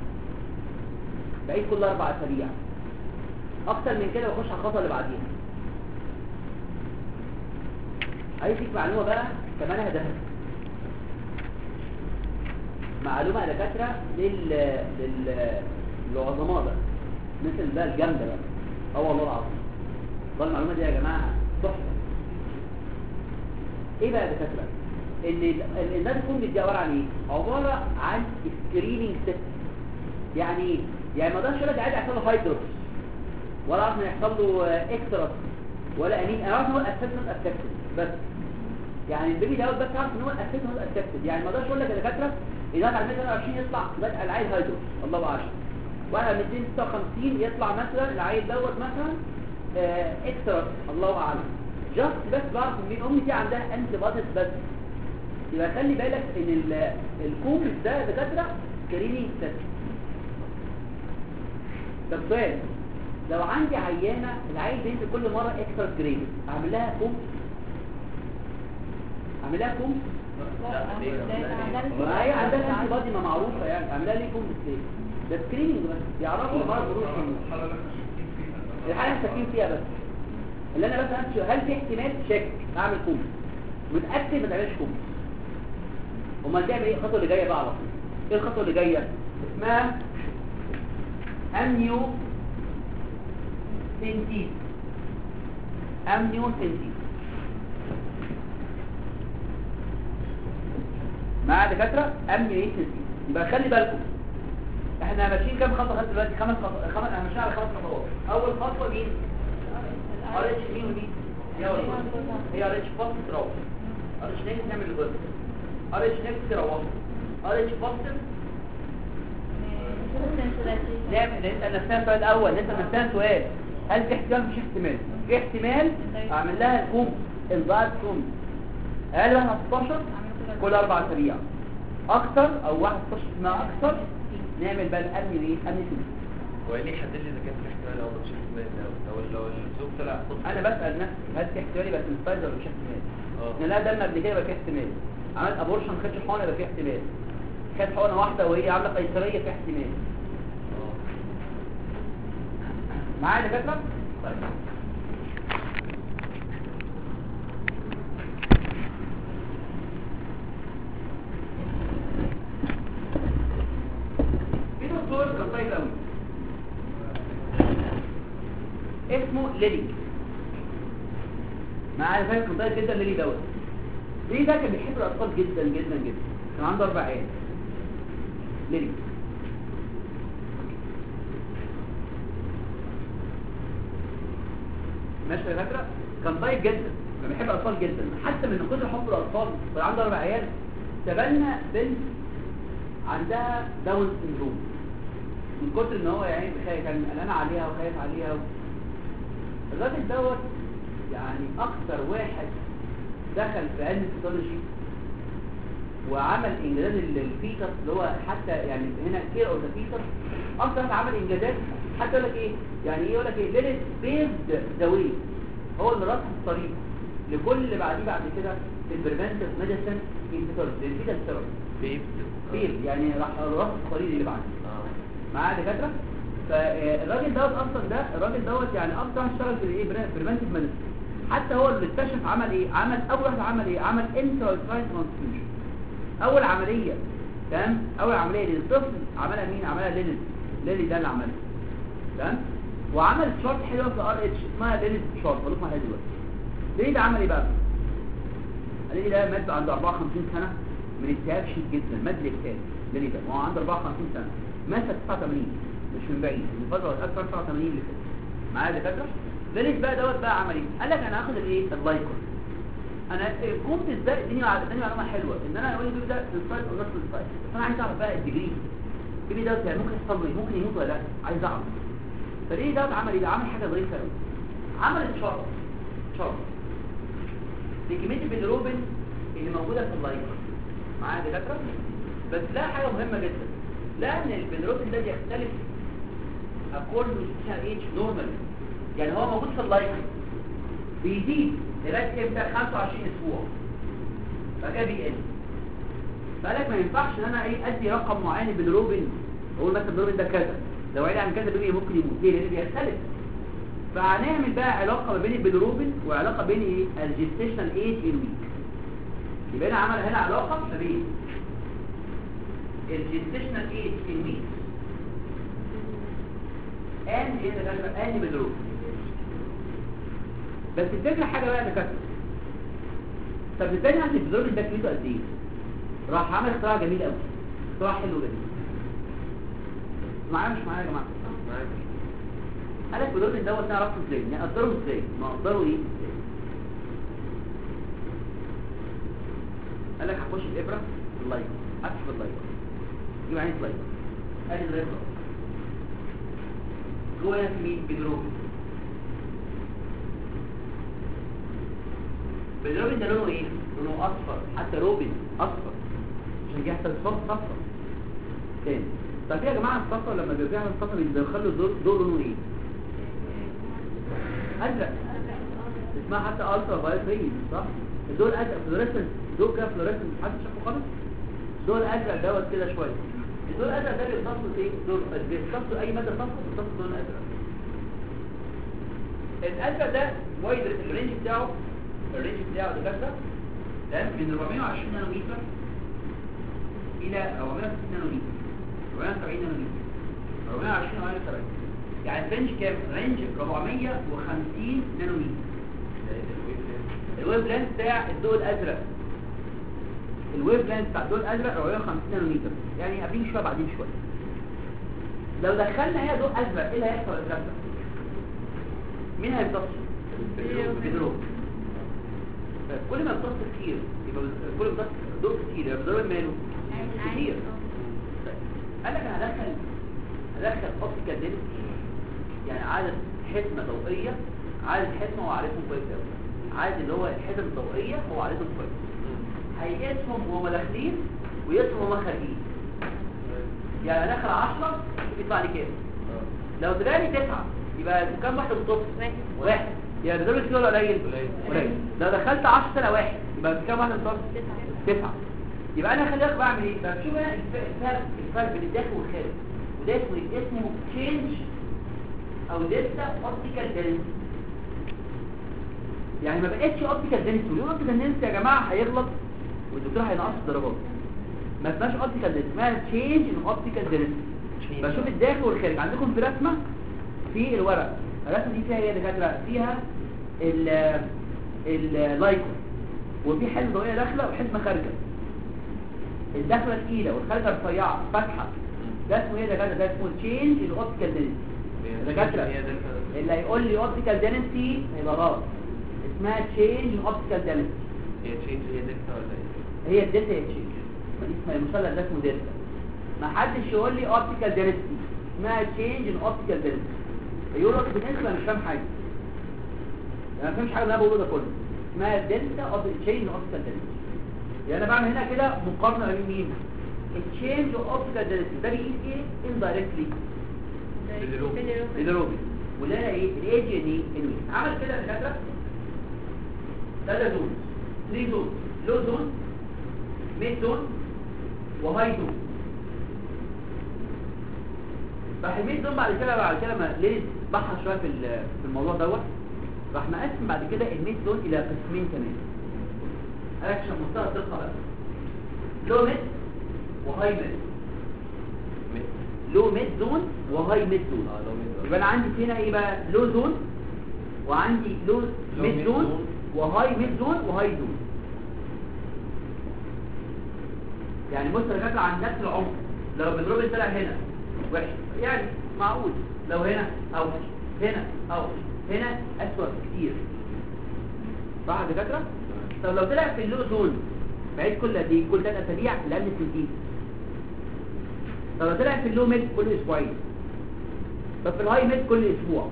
بعيد كل اربع اسابيع اكتر من كده بخش على الخطوه اللي بعديها عايز اديك معلومه بقى كمان هدفها معلومه يا دكاتره لل لل للعظماء بقى مثل بقى الجامده بقى اه والله العظيم والله المعلومه دي يا جماعه تحفه ايه بقى يا دكاتره ان ال- الناس تكون دي عباره عن ايه عباره عن سكريننج سيستم يعني ايه يعني ما اقدرش ولد عادي يحصل له هايدروس ولا اعرف ان يحصل له اكسترا ولا انين انا عارف ان هو اسسمنت افكتد بس يعني البيبي دوت بس تعرف ان هو اسيت هو اسيتد يعني ما اقدرش اقول لك يا دكاتره اذا على 120 يطلع بدا العيل هايدرو الله اعلم واحد على 256 يطلع مثلا العيل دوت مثلا آه اكسترا الله اعلم جاست بس بعرف ان امي دي عندها انتي باديز بس يبقى خلي بالك ان ال- الكوبس ده يا دكاتره سكرينينج تيست طب سؤال لو عندي عيانه العيل بينزل كل مره اكسترا جريد اعمل لها كوم اعمل لها كوم ما هي عندها انتي بادي ما معروفه يعني اعمل لها ليه كوم ازاي ده سكريننج بس يعرفوا المرض بروح الحاله اللي ساكنين فيها بس اللي انا بس أمشي هل في احتمال شك اعمل كوم متاكد ما تعملش كوم امال تعمل ايه الخطوه اللي جايه بقى على طول ايه الخطوه اللي جايه اسمها امنيو سنتيز امنيو سنتيز مع دكاتره امنيو ايه سنتيز يبقى خلي بالكم احنا ماشيين كام خطوه لغايه دلوقتي خمس خطوات خمس احنا ماشيين على خمس خطوات اول خطوه مين ار اتش مين ودي هي أول خطوة. هي ار اتش فاست تروح ار اتش نيجاتيف نعمل الجزء ار اتش نيجاتيف تروح ار اتش فاست نعمل نسال نفسنا السؤال الاول نسال نفسنا سؤال هل في احتمال مفيش احتمال في احتمال اعمل لها الكوم الضغط كوم اقل واحد 16 كل اربع اسابيع اكتر او واحد 16 ما اكتر نعمل بقى الامن ايه امن سنين هو ايه اللي يحدد لي اذا كان في احتمال او مفيش احتمال لو لو الزوج طلع انا بسال نفسي هل في احتمال يبقى سنسايد ولا مفيش احتمال اه ان لا دم قبل كده يبقى في احتمال عملت ابورشن ما خدش حقنه يبقى في احتمال خد حقنه واحده وهي عامله قيصريه في احتمال اه معايا يا دكاتره طيب في دكتور كان طيب قوي اسمه ليلي معايا فاهم كان طيب جدا ليلي دوت ليلي ده كان بيحب الاطفال جدا جدا جدا كان عنده اربع عيال ليلي ماشي يا فاكره كان طيب جدا كان بيحب الاطفال جدا حتى من كتر حب الاطفال كان عنده اربع عيال تبنى بنت عندها داون سندروم من كتر ان هو يعني خايف كان قلقان عليها وخايف عليها و... الراجل دوت يعني اكثر واحد دخل في علم الفيتولوجي وعمل انجازات للفيتس اللي هو حتى يعني هنا كير اوف ذا فيتس اكثر واحد عمل انجازات حتى يقول لك ايه يعني ايه يقول لك ايه ليلت بيزد ذا واي هو اللي رسم الطريق لكل اللي بعديه بعد كده البريفنتيف ميديسن ان فيتولوجي للفيتس ثيرابي بيب بيز يعني راح رسم الطريق اللي بعده اه معاه دكاتره فالراجل دوت اصلا ده الراجل دوت يعني اكتر واحد اشتغل في الايه بريفنتيف ميديسن حتى هو اللي اكتشف عمل ايه عمل اول واحد عمل ايه عمل انترالتراين ترانسفيوجن اول عمليه تمام اول عمليه للطفل عملها مين عملها ليلي ليلي ده اللي عملها تمام وعمل شارت حلوه في ار اتش اسمها ليلي شارت بقول لكم عليها دلوقتي ليلي ده عمل ايه بقى ليلي ده مات عنده 54 سنه من اكتئاب شديد جدا مات الاكتئاب ليلي ده وهو عنده 54 سنه مات في 89 مش من بعيد من فتره اكثر 89 اللي فاتت معايا دكاتره ليلي بقى دوت بقى عمل ايه قال لك انا هاخد الايه اللايكون انا قمت ازاي اديني مع- اداني معلومه حلوه ان انا اقول البيبي ده سايد ولا نص سايد بس انا عايز اعرف بقى الديجري البيبي ده يعني ممكن يحصل له ايه ممكن يموت ولا لا عايز اعرف فليه ده عمل ايه ده عمل حاجه ظريفه قوي عمل شرط شرط لكميه البيلروبين اللي موجوده في اللايكون معايا يا دكاتره بس لا حاجه مهمه جدا لان البيلروبين ده بيختلف according to age normal يعني هو موجود في اللايكون بيزيد لغايه امتى 25 اسبوع بعد كده بيقل فقالك ما ينفعش ان انا ايه ادي رقم معين بالروبن اقول مثلا الروبن ده كذا لو عيل عن كذا بيبي ممكن يموت ليه لان بيختلف فهنعمل بقى علاقه ما بين البيلروبين وعلاقه بين ايه الجستيشنال ايج ان ويك يبقى انا عمل هنا علاقه ما بين الجستيشنال ايج ان ويك and ايه ده بقى and بالروبين بس الفكرة حاجة بقى يا دكاتره طب ازاي نعرف البيدرول ده كميته قد ايه راح عمل اختراع جميل قوي اختراع حلو جدا معايا مش معايا يا جماعه معاك قال لك البيدرول دوت نعرفه ازاي نقدره ازاي نقدره ايه ازاي قال لك هخش الابره في اللايك اكشف اللايك يبقى عايز لايك ادي الابره جوه هنا في مين بيدروبين بيدروبين ده لونه ايه لونه اصفر حتى روبين اصفر عشان كده يحصل صف صفر تاني طب يا جماعه الصفر لما بيرجع الصفر بيدخلوا دور دور لونه ايه ازرق اسمها حتى الترا فايولت ريز صح الدور الازرق فلوريسنت دور كده فلوريسنت حد شافه خالص الدور الازرق دوت كده شويه الدور الازرق ده بيختص ايه دور بيختص اي ماده صفر بيختص لون ازرق الازرق ده وايد الرينج بتاعه الرينج بتاعه ده كده ده من 420 نانومتر الى 460 نانومتر 470 نانومتر 420 و 70 يعني الرينج كام رينج 450 نانومتر الويف لينث بتاع الضوء الازرق الويف لينث بتاع الضوء الازرق 450 نانومتر يعني قبلين شويه بعدين شويه لو دخلنا هي ضوء ازرق ايه اللي هيحصل الازرق مين هيمتص بيدروب كل ما يمتص كتير يبقى كل ما يمتص ضوء كتير يبقى بيدروب ماله كتير طيب. قال لك انا هدخل هدخل اوبتيكال دينستي يعني عدد حزمه ضوئيه عدد حزمه هو عارفهم كويس قوي عدد اللي هو الحزم الضوئيه هو عارفهم كويس هيقيسهم وهم داخلين ويقيسهم وهم خارجين يعني دخل 10 يطلع لي كام لو طلع لي 9 يبقى كام واحد بالظبط واحد يعني بيدرس كده ولا قليل قليل لو دخلت 10 سنه واحد يبقى كام واحد بالظبط 9 يبقى انا خلي بالك بعمل ايه بشوف انا الفرق الفرق بين الداخل والخارج وده اسمه اسمه تشينج او دلتا اوبتيكال دنسيتي يعني ما بقتش اوبتيكال دنسيتي وليه اوبتيكال دنسيتي يا جماعه هيغلط والدكتور هينقص الدرجات ما اسمهاش اوبتيكال دنسيتي اسمها تشينج ان اوبتيكال دنسيتي بشوف الداخل والخارج عندكم في رسمه في الورق الرسمه دي فيها ايه يا دكاتره فيها ال اللايكون وفي حزمه ضوئيه داخله وحزمه خارجه الداخله تقيله والخارجه رفيعه فاتحه ده اسمه ايه يا دكاتره ده اسمه تشينج ان اوبتيكال دنسيتي دكاتره اللي هيقول لي اوبتيكال دنسيتي هيبقى غلط اسمها تشينج ان اوبتيكال دنسيتي هي تشينج هي دلتا ولا ايه؟ هي الدلتا هي تشينج ما دي اسمها المثلث ده اسمه دلتا ما حدش يقول لي اوبتيكال دنسيتي اسمها تشينج ان اوبتيكال دنسيتي يقول لك بالنسبه مش فاهم حاجه انا ما فهمش حاجه اللي انا بقوله ده كله اسمها دلتا اوف تشينج ان اوبتيكال دنسيتي يعني انا بعمل هنا كده مقارنه ما بين مين التشينج اوف اوبتيكال دنسيتي ده بيقيس ايه اندايركتلي الروبي ولا ايه الاي جي ان اي انوي عمل كده الدكاتره ثلاثه زون 3 زون لو زون ميد زون وهاي زون راح الميد زون بعد كده بعد كده ما ليه بحث شويه في ال- في الموضوع دوت راح مقسم بعد كده الميد زون الى قسمين كمان قال لك عشان منتهى الدقه بقى لو ميد وهاي ميد لو ميد زون وهاي ميد زون اه لو ميد يبقى انا عندي هنا ايه بقى لو زون وعندي لو لو ميد ميد زون زون. وهاي ميد زون وهاي زون يعني بص انا فاكر عن نفس العمق لو بنضرب طلع هنا وحش يعني معقول لو هنا اوحش هنا اوحش هنا اسوأ كتير صح يا دكاتره طب لو طلع في اللو زون بعيد كل قد ايه كل ثلاث اسابيع لان سنتين طب لو طلع في اللو ميد كل اسبوعين طب في الهاي ميد كل اسبوع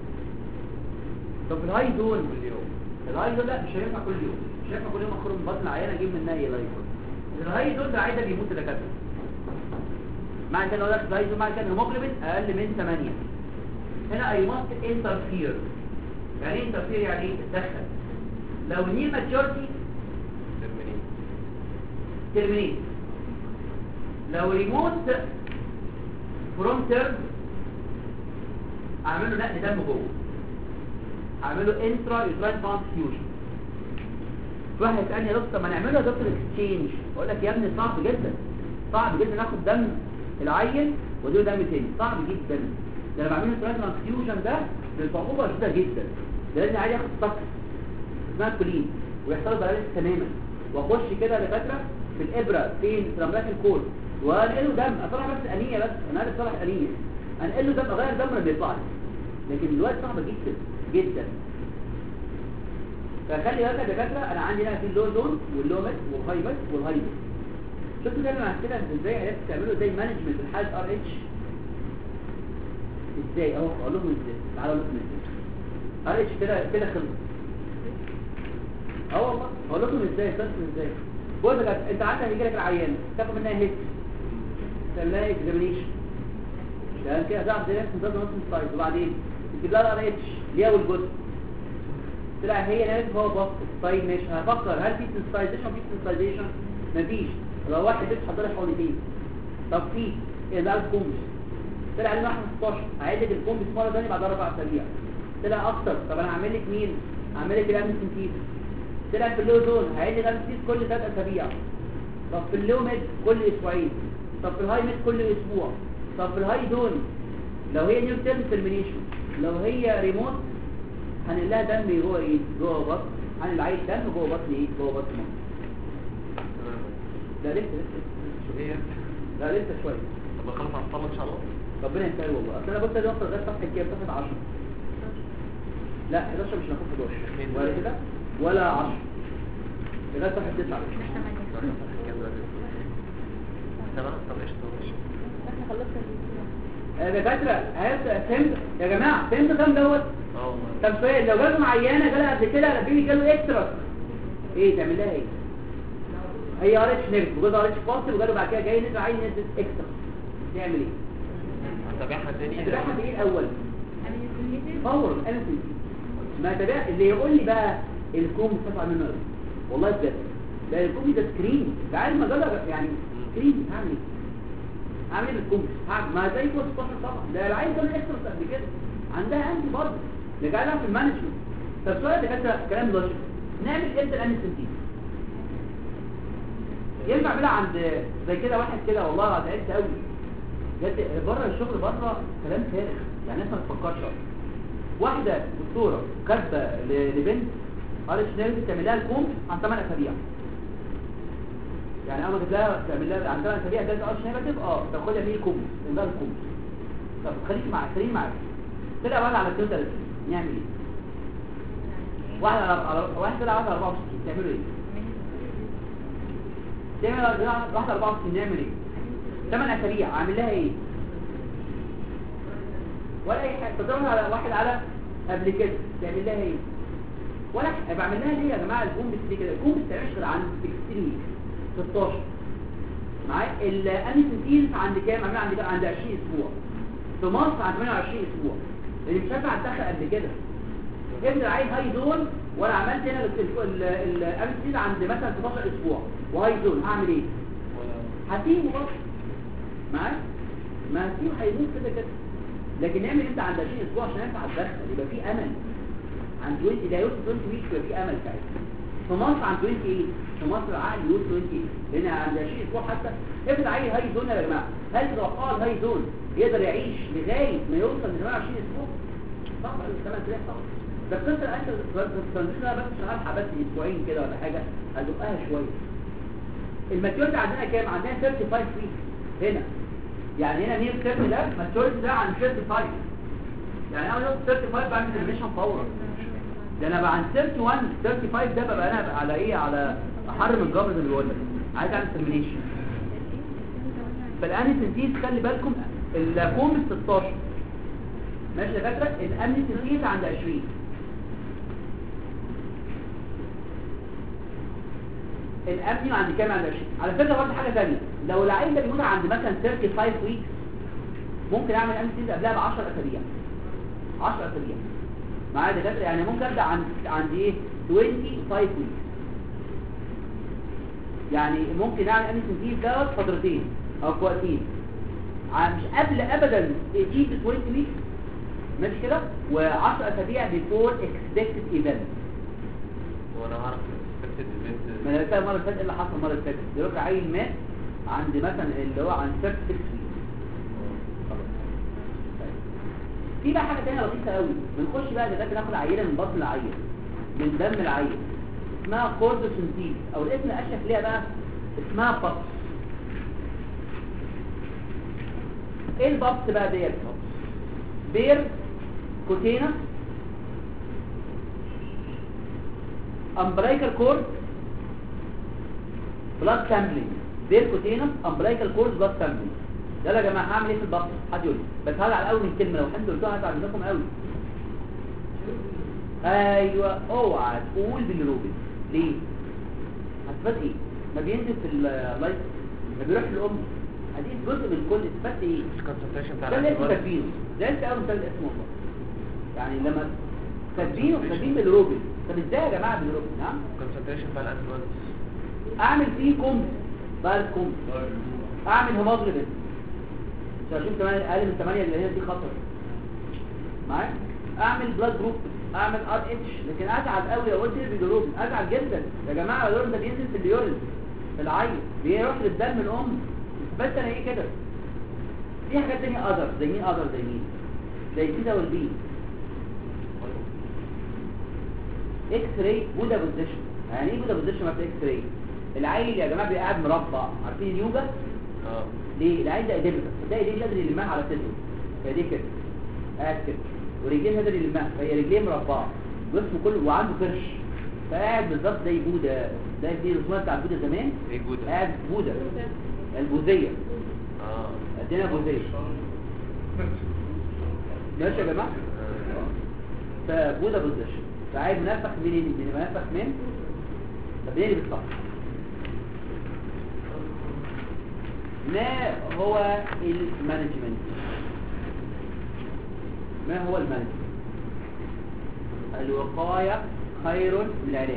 طب في الهاي زون كل يوم الهاي زون لا مش هينفع كل يوم مش هينفع كل يوم اخرج من بطن العيانه اجيب منها ايه الهاي زون الهاي زون ده العيان ده بيموت دكاتره معنى كده لو دخل الهاي زون معنى كده هيموجلوبين اقل من 8 هنا اي ماست انترفير يعني ايه انترفير يعني ايه تدخل لو نير ماتيورتي ترمينيت ترمينيت لو ريموت فروم تيرم اعمل له نقل دم جوه اعمل له انترا يوتراين ترانسفيوجن واحد يسالني يا دكتور طب ما نعمله يا دكتور اكسشينج اقول لك يا ابني صعب جدا صعب جدا ناخد دم العيل واديله دم تاني صعب جدا ده انا بعمل له يوتراين ترانسفيوجن ده بالصعوبه شديده جدا ده لازم عادي ياخد طاقه اسمها كولين ويحصل له بلالس تماما واخش كده لفتره في الابره فين في رملات الكول وانقله دم اطلع بس انيه بس انا عارف اطلع انيه انقله دم اغير دم لما يطلع لي لكن دلوقتي صعبه جدا جدا فخلي بالك يا دكاتره انا عندي هنا في اللو زون واللو ميد والهاي ميد والهاي ميد شفتوا كده مع كده ازاي عرفت تعملوا زي مانجمنت الحاله ار اتش ازاي اهو اقول لكم ازاي تعالوا اقول لكم ازاي ار اتش كده كده خلص اه والله اقول لكم ازاي ترسم ازاي بص يا جدع، انت عندك هيجي لك العيان تاخد منها هيت تعمل لها اكزامينيشن يعني كده تعرف زي نفس نظام نص سلايد وبعدين تجيب لها ار اتش ليها والجزء طلع هي ناس هو بص طيب ماشي هفكر هل في سنسايزيشن في سنسايزيشن مفيش لو واحد بيت حضر لي حوالين طب في ايه ده الكومبس طلع عليه واحد 16 هعيد لك الكومبس مره ثانيه بعد اربع اسابيع طلع اكتر طب انا هعمل لك مين هعمل لك الامنسنتيز طلع في اللو زون هعيد لك الامنسنتيز كل ثلاث اسابيع طب في اللو ميد كل اسبوعين طب في الهاي ميد كل اسبوع طب في الهاي زون لو هي نيو تيرم ترمينيشن لو هي ريموت هنقول لها دم جوه ايه جوه بطن هنقول عايز دم جوه بطن ايه جوه بطن ماما تمام لا لسه لسه ايه لا لسه شويه طب نخلص على الصلاة ان شاء الله ربنا يسهل والله اصل انا بص دلوقتي لغايه صفحه كام صفحه 10 لا 11 مش هناخد 11 ولا كده ولا 10 لغايه صفحه 9 تمام طب قشطة ماشي احنا خلصنا آه، دكاتره هات فهمت يا جماعه فهمت كام دوت اه والله طب سؤال لو جالهم عيانه جالها قبل كده البيبي جاله اكسترا ايه تعمل لها ايه هي ار اتش نيجاتيف وجاله ار اتش بوزيتيف وجاله بعد كده جاي نزل عين نزل اكسترا تعمل ايه هتابعها تاني هتبعها بايه الاول باور انسي ما تبع اللي يقول لي بقى الكوم مستفع منه قوي والله بجد ده الكوم ده سكرين ده عايز مجله يعني سكرين هعمل ايه هعمل ايه بالكوم هعمل ما زي كوست 16 طبعا ده العيل ده اكسترا قبل كده عندها انتي برضه ده جاي في المانجمنت طب سؤال ده كده كلام لوجيك نعمل امتى الانستنتيز ينفع اعملها عند زي كده واحد كده والله انا تعبت قوي بجد بره الشغل بره كلام فارغ يعني الناس ما تفكرش أصلاً. واحده دكتوره كاتبه ل- لبنت قالت نيرف تعمل لها الكوم عن 8 اسابيع يعني اول ما جبت لها تعمل لها عن 8 اسابيع ده قالت نيرف اه تاخدها مين كوم ده الكوم طب خليك معايا خليني معاك طلع واحد على 32 نعمل ايه واحد على على- واحد طلع واحد على 64 تعملوا ايه تعمل واحد على 64 نعمل ايه 8 اسابيع اعمل لها ايه ولا اي حاجه تضربها على واحد على قبل كده تعمل لها ايه ولا حاجة. بعمل لها ليه يا جماعه الكومبس دي كده الكومبس تعملش غير عند 16 16 معايا الانسنتيز عند كام عاملها عند كام عند 20 اسبوع في مصر عند 28 اسبوع اللي مش هينفع اتدخل قبل كده ابن عايز هاي زون وانا عملت هنا الانسنتيز عند مثلا 16 اسبوع وهاي زون هعمل ايه هسيبه برضه معايا ما هسيبه هيموت كده كده لكن نعمل انت عند 20 اسبوع عشان ينفع اتدخل يبقى في امل عند 20 ده يوصل 20 ويك يبقى في امل ساعتها في مصر عند 20 ايه في مصر العقل يوصل 20 ايه لان عند 20 اسبوع حتى افرض عيل هاي زون يا جماعه هل تتوقع الهاي زون يقدر يعيش لغايه ما يوصل ل 28 اسبوع صعب قوي 8000 صعب بس انت الاشهر الترانزيشن ده بس شغال بس اسبوعين كده ولا حاجه هزقها شويه الماتيوريتي عندنا كام عندنا 35 ويك هنا يعني هنا نير تيرم ده ماتيوريتي ده عن 35 يعني انا لو 35 بعمل ترميشن فورا ده انا بقى عن 31 35 ده ببقى انا بقى على ايه على احرم الجبر زي ما بيقول لك عايز اعمل ترمينيشن فالانستنتيز خلي بالكم الكوم 16 ماشي يا فاكره الانستنتيز عند 20 الابني عند كام عند 20 على فكره برضه حاجه ثانيه لو العيل ده بيموت عند مثلا 35 ويكس ممكن اعمل انستيز قبلها ب 10 اسابيع 10 اسابيع معايا دكاتره يعني ممكن ابدا عند عند ايه 25 ويكس يعني ممكن اعمل انستيز دوت فترتين او في وقتين ع- مش قبل ابدا يجيب 20 ويكس ماشي كده و10 اسابيع بيفور اكسبكتد ايفنت وانا هعرف expected event ما انا لسه المره اللي فاتت إيه اللي حصل المره اللي فاتت دلوقتي عيل مات عند مثلا اللي هو عند 36 ويك خلاص طيب. في بقى حاجه ثانيه لطيفه قوي بنخش بقى دلوقتي ناخد عينه من بطن العيل من دم العيل اسمها كوردوسنتيز او الاسم الاشهر ليها بقى اسمها بطس ايه البطس بقى ديت بير كوتينا امبلايكال كورد بلاد سامبلينج بيركوتينس امبلايكال كورد بلاد سامبلينج يلا يا جماعه هعمل ايه في البطن حد يقول لي بس هزعل قوي من كلمه لو حد قلتوها هزعل منكم قوي ايوه اوعى تقول بالروبن ليه هتفاد ايه ما بينزل في اللايف ما بيروح للام ادي جزء من كل اثبات ايه الكونسنتريشن بتاع ده اللي اسمه الانتيبودي تكبينه ده انت اول مثال اسمه والله يعني لما تكبينه تكبين بالروبن طب ازاي يا جماعه بالروبن نعم الكونسنتريشن بتاع الانتيبودي اعمل فيه كومب بقى الكومب اعمل هيموجلوبين عشان كمان اقل من 8 اللي هي دي خطر معايا اعمل بلاد جروب اعمل ار اتش لكن ازعل قوي لو قلت لي بالروبن ازعل جدا يا جماعه اليورين ده بينزل في اليورين في العين بيروح للدم الام بس انا ايه كده في حاجات تانية اذر زي مين اذر زي مين زي كده والبي اكس راي بودا بوزيشن يعني ايه بودا بوزيشن في اكس راي العيل يا جماعه بيبقى قاعد مربع عارفين اليوجا اه ليه العيل ده ايديمتر ده ايديه قادر يلمها على صدره فدي كده قاعد كده ورجليه قادر يلمها فهي رجليه مربعه جسمه كله وعنده كرش فقاعد بالظبط زي بودا ده دي الرسومات بتاع بودا زمان ايه جوده قاعد بودا البوذيه اه ادينا بوذيه ماشي يا جماعه فبودا بوزيشن فعايز منفخ منين من منفخ من طب ليه اللي بيطلع ما هو المانجمنت ما هو المانجمنت الوقاية خير من العلاج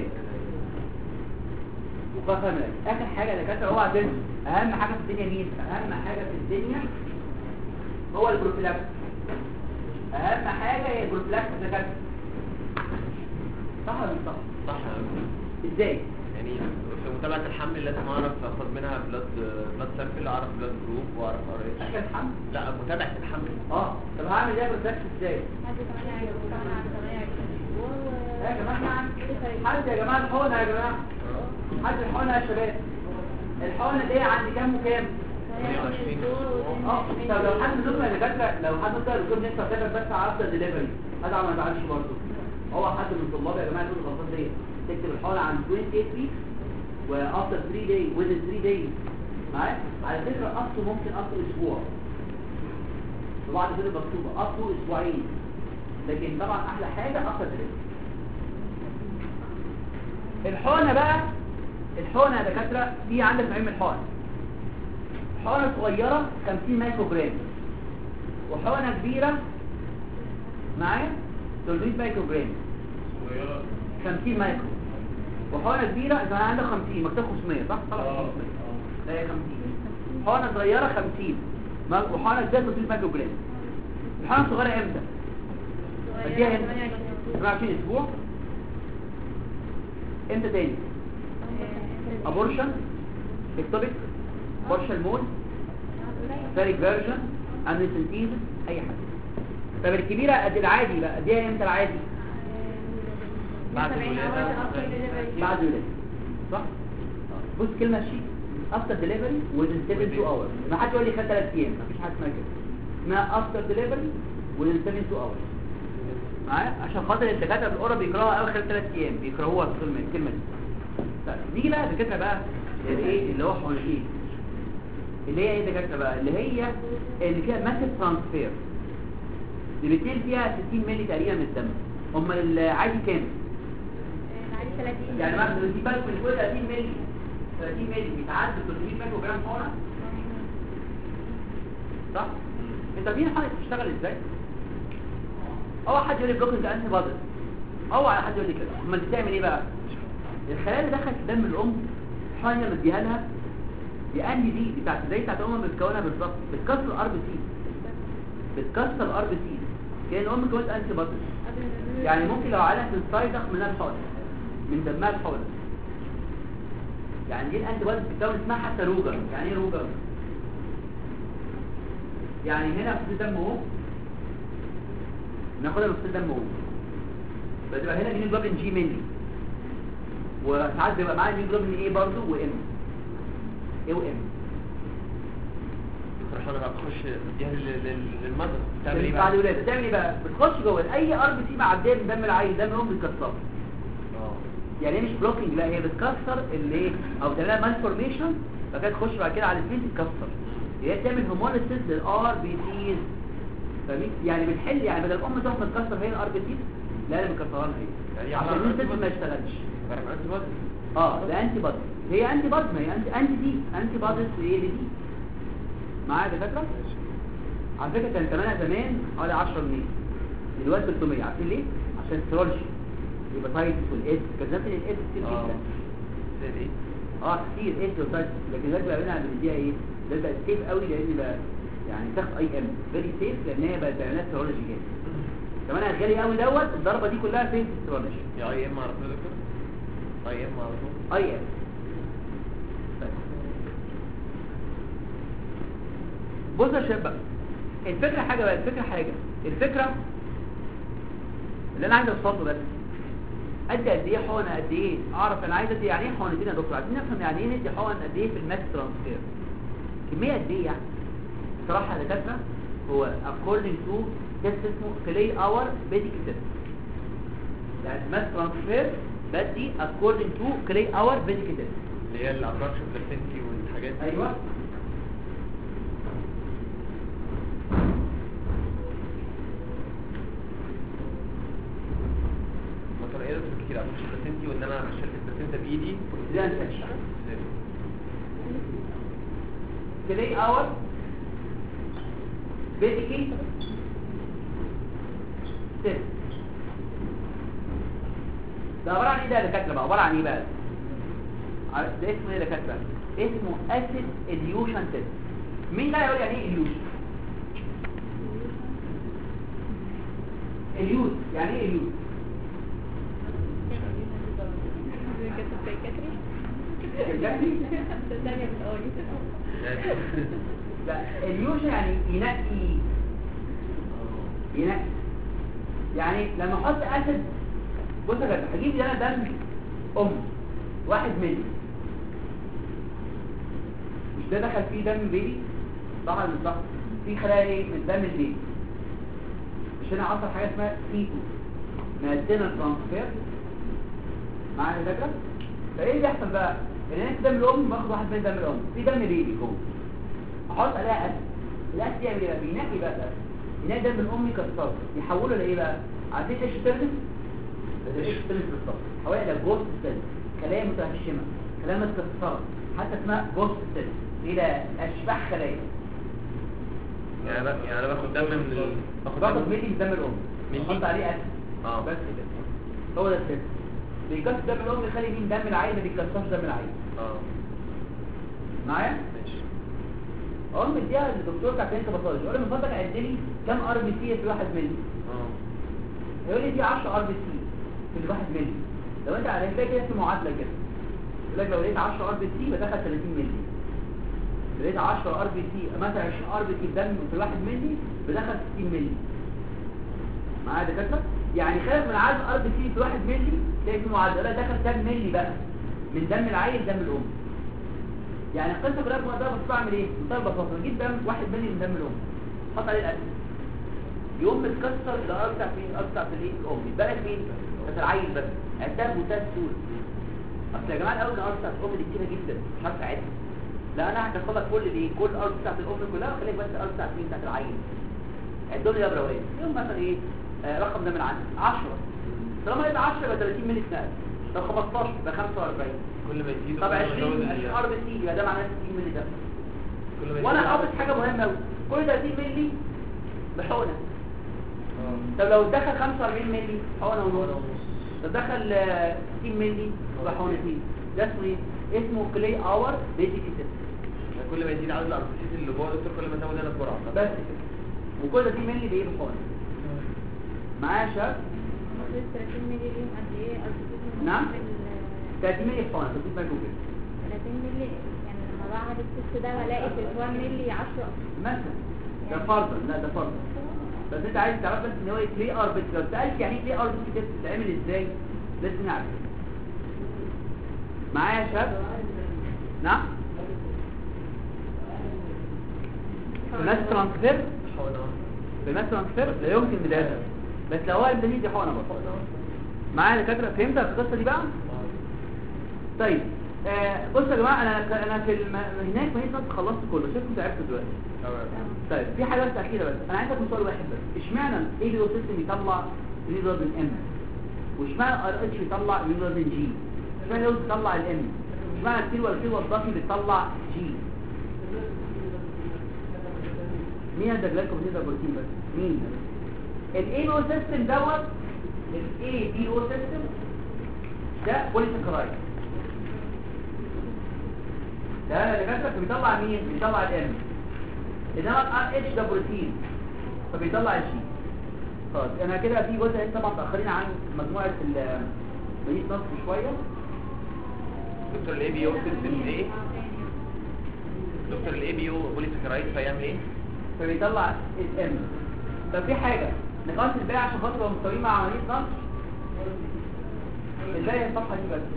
وقاية خير من العلاج اخر حاجة يا دكاتره اوعى تنسوا اهم حاجة في الدنيا مين اهم حاجة في الدنيا هو البروفيلاكس اهم حاجة هي البروفيلاكس يا دكاتره صح ولا مش صح صح ازاي يعني في متابعة الحمل لازم اعرف اخد منها بلاد بلاد سامبل اعرف بلاد جروب واعرف ار اتش عشان الحمل لا متابعة الحمل اه طب هعمل ايه بروفيلاكس ازاي يا جماعة حد يا جماعة الحقنة يا جماعة حد الحقنة يا شباب الحقنة دي عند كام وكام اه طب لو حد منكم يا دكاتره لو حد منكم يكون لسه كاتب بس على افتر ديليفري هذا ما يزعلش برضه هو حد من الطلاب يا جماعه يقول الغلطات دي تكتب الحقنه عند 28 ويك وافتر 3 داي within 3 دايز معايا على فكره اصله ممكن اصله اسبوع في بعض الفيديو مكتوبه اصله اسبوعين لكن طبعا احلى حاجه افتر ديليفري الحقنه بقى الحقنه يا دكاتره في عندك نوعين من الحقن حقنه صغيره 50 مايكرو جرام وحقنه كبيره معايا 300 مايكرو جرام 50 مايكرو وحقنه كبيره اذا عندك 50 مكتوب 500 صح طبعا 500 لا هي 50 حقنه صغيره 50 ما- وحقنه كبيره 300 مايكرو جرام الحقنه الصغيره امتى اديها امتى 28 اسبوع امتى تاني ابورشن اكتوبيك بارشال مول فارق فيرجن انسنتيز اي حاجه طب الكبيره قد العادي بقى اديها امتى العادي بعد الولادة بعد الولاده صح بص كلمه شيء افتر ديليفري within 7 2 hours ما حد يقول لي خد 3 ايام مفيش حاجه اسمها كده اسمها افتر ديليفري within 7 2 hours معايا عشان خاطر الدكاتره بالاورا بيكرهوها قوي خلال 3 ايام بيكرهوها في الكلمه الكلمه دي طيب نيجي بقى الدكاتره بقى الايه اللي هو حقنتين اللي هي ايه الدكاتره بقى اللي هي اللي فيها ماسيف ترانسفير اللي بتنزل فيها 60 مللي تقريبا من الدم امال العادي كام يعني مثلا دي بالك من كل 30 مللي 30 مللي بيتعدى 300 مايكرو جرام حقنه صح انت عارفين الحقنه بتشتغل ازاي اول حد يقول لي بلوكنج انتي بادز اول حد يقول لي كده امال بتعمل ايه بقى الخلايا اللي دخلت في دم الام الحقنه اللي اديها لها دي انهي دي بتاعت زي بتاعت الام بتكونها بالظبط بتكسر الار بي سي بتكسر الار بي سي كان الام كونت انتي بادز يعني ممكن لو علقت السايدخ منها الحقنه من دمها الحقنه يعني دي الانتي بادز بتكون اسمها حتى روجر يعني ايه روجر يعني هنا في دم اهو ناخدها في دم اهو بتبقى هنا هيموجلوبين جي ملي وساعات بيبقى معايا هيموجلوبين ايه برضه وام ايه وام تروح انا بقى بخش اديها لل- لل- للمدر تعمل ايه بعد بقى؟ الولاده تعمل ايه بقى بتخش جوه اي ار بي سي معديه من دم العيل دم الام بتكسره اه يعني هي مش بلوكينج لا هي بتكسر اللي او تعملها مالفورميشن فكده تخش بعد كده على السبين تتكسر هي بتعمل هوموليسيس للار بي سيز فاهمين يعني بنحل يعني بدل الام تروح متكسر هي الار بي سيز لا انا مكسرها هي يعني عشان عملها السيستم ما يشتغلش فاهم انت بس اه ده انتي بادي هي انتي بادي ما هي انتي انتي دي انتي باديز لايه لدي معايا يا دكاتره على فكره كان ثمنها زمان حوالي 10 جنيه دلوقتي 300 عارفين ليه عشان السيرولوجي الهيباتايتس والايدز كان زمان الايدز كتير اه جدا زي ايه اه كتير ايدز وهيباتايتس لكن دلوقتي بقى بنعمل بنديها ايه ده بقى سيف قوي لان بقى يعني تاخد اي ام فيري سيف لان هي بقت بيانات سيرولوجي جاهز ثمنها غالي قوي دوت الضربه دي كلها سيف سيرولوجي يا اي ام على طول يا دكتور اي ام على طول اي ام بص يا شباب بقى الفكره حاجه بقى الفكره حاجه الفكره اللي انا عايز اوصله بس ادي قد ايه حقن قد ايه اعرف انا عايز ادي يعني ايه حقنتين يا دكتور عايزين نفهم يعني ايه ندي حقن قد ايه في الماس ترانسفير كميه قد ايه يعني بصراحه يا دكاتره هو according to تيست اسمه كلي اور بيديك تيست يعني الماس ترانسفير بدي according to كلي اور بيديك تيست اللي هي الابراكشن بلاسنتي والحاجات دي ايوه مثلا ايه ده كتير ابراكشن بلاسنتي وان انا شلت البلاسنتا بايدي زي انسكشن كلي اور بيديك تيست ده عباره عن ايه ده يا دكاتره بقى عباره عن ايه بقى عارف ده اسمه ايه يا دكاتره اسمه اسيد اليوشن تيست مين ده يقول يعني ايه اليوشن اليوز يعني ايه اليوز لا اليوشن يعني ينقي ينقي يعني لما احط اسيد بص يا جدع هجيب لي انا دم ام واحد ملي مش ده دخل فيه دم بيبي طبعا مش صح في خلايا ايه من دم البيبي مش هنا حصل حاجه اسمها كيتو مادنا ترانسفير معايا الفكره فايه اللي يحصل بقى ان انا في دم الام باخد واحد من دم الام في دم بيبي جوه احط عليها اسيد الاسيد يعمل ايه بقى بينقي بقى الاسيد ينقي دم الام يكسره يحوله لايه بقى عارفين ايش ترمس ايش ترمس بالظبط حوالي ده جوست سيل خلايا متهشمه خلايا متكسره حتى اسمها جوست سيل ايه ده اشباح خلايا يعني انا يعني انا باخد دم من ال... باخد دم ملي من دم الام ملي؟ بحط عليه اسيد اه بس كده هو ده السيل بيكسر دم الام يخلي مين دم العيل ما بيكسرش دم العيل اه معايا ماشي اقوم مديها للدكتور بتاع كلينيكا باثولوجي يقول لي من فضلك عد لي كام ار بي سي في 1 مللي اه يقول لي في 10 ار بي سي في ال 1 مللي لو انت على كده كده في معادله كده يقول لك لو لقيت 10 ار بي سي بدخل 30 مللي لو لقيت 10 ار بي سي مثلا 20 ار بي سي دم في 1 مللي بدخل 60 مللي معايا يا دكاتره يعني خلاف من عدد ار بي سي في 1 مللي تلاقي في معادله يقول لك دخل كام مللي بقى من دم العيل دم الام يعني القصه كلها في ده بس بعمل ايه بمنتهى البساطه اجيب دم 1 مللي من دم الام احط عليه الاسيد يقوم متكسر الار بتاع مين الار بتاع الايه الام يتبقى لك مين بس العيل بس عدها بمنتهى السهوله اصل يا جماعه الاول الار بتاعت الام دي كتيره جدا مش عارف اعدها لا انا هكسر لك كل الايه كل الار بتاعت الام كلها وخليك بس الار بتاعت مين بتاعت العيل عدهم لي يا برويه يوم مثلا ايه آه رقم ده من عندي 10 طالما لقيت 10 يبقى 30 مللي اتنقل طب 15 يبقى 45 كل ما يزيد طب كل ما 20 يزود ال- 20 ار بي سي يبقى ده معناه 60 مللي ده كل ما وانا يزيد حافظ حاجه مهمه قوي كل 30 مللي بحقنه اه طب لو دخل 45 مللي حقنه ونص طب دخل آه، 60 مللي بحقنتين ده اسمه ايه اسمه كلي اور بيتي كيتس يعني كل ما يزيد عدد الاربسيس اللي جوه الدكتور كل ما ازود انا الجرعه بس كده وكل 30 مللي بايه بحقنه معايا يا شباب 30 مللي ليهم قد ايه أربعين نعم. في ال- 30 مللي بحقنه 30 مللي وكده 30 مللي يعني لما بعمل التست ده بلاقي في ال 1 مللي 10 مثلا ده فرضا لا ده فرضا بس انت عايز تعرف بس ان هو كلي اربت لو سالت يعني ايه كلي اربت كده بتتعمل ازاي لازم نعرف معايا يا شباب نعم الماس ترانسفير حقنه الماس ترانسفير لا يمكن بدايتها بس لو هو الدليل دي حقنه برضه معايا يا دكاتره فهمت القصه دي بقى طيب آه بصوا يا جماعه انا انا في الم... هناك ما هي خلصت كله شفتوا تعبت دلوقتي طيب في حاجه بس اخيره بس انا عايز اقول سؤال واحد بس اشمعنى الاي بي او سيستم يطلع ريزر من ام واشمعنى ار اتش يطلع ريزر من جي اشمعنى يوز يطلع الام اشمعنى السيل والسيل والضغط بيطلع جي مين ده جلايكوبروتين ده بروتين بس مين الاي بي او سيستم دوت الاي بي او سيستم ده بوليساكرايد ده اللي فاكر بيطلع مين بيطلع الام انما الار اتش ده بروتين فبيطلع الجي خلاص انا كده في جزء انت طبعا متاخرين عن مجموعه ال بقيه نص شويه دكتور الاي بي او سيستم ايه دكتور الاي بي او بوليساكرايد فيعمل ايه فبيطلع الام طب في حاجه نقاط الباقي عشان خاطر يبقوا مستويين مع عمليه نص الباقي الصفحه دي بس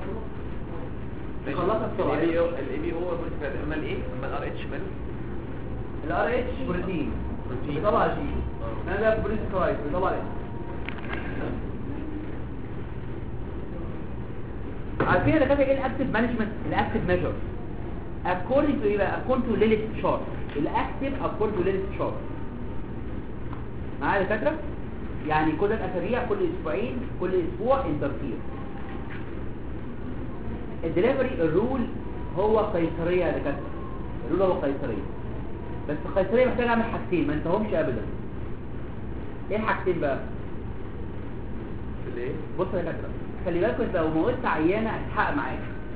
خلصها بسرعه الاي بي او الاي بي او بوليساكرايد اما الايه اما الار اتش ماله الار اتش بروتين بروتين. بيطلع جي انا ده بروتين كرايت بيطلع ايه عارفين ده كده ايه الاكتيف مانجمنت الاكتيف ميجر according to ايه بقى according to Lilith chart الاكتيف according to Lilith chart معايا يا دكاتره يعني كل الاسابيع كل اسبوعين كل اسبوع انترفير الدليفري الرول هو قيصريه يا دكاتره الرول هو قيصريه بس القيصريه محتاج اعمل حاجتين ما انتهمش ابدا ايه الحاجتين بقى الايه بص يا دكاتره خلي بالكم انت لو موتت عيانه هتحقق معاك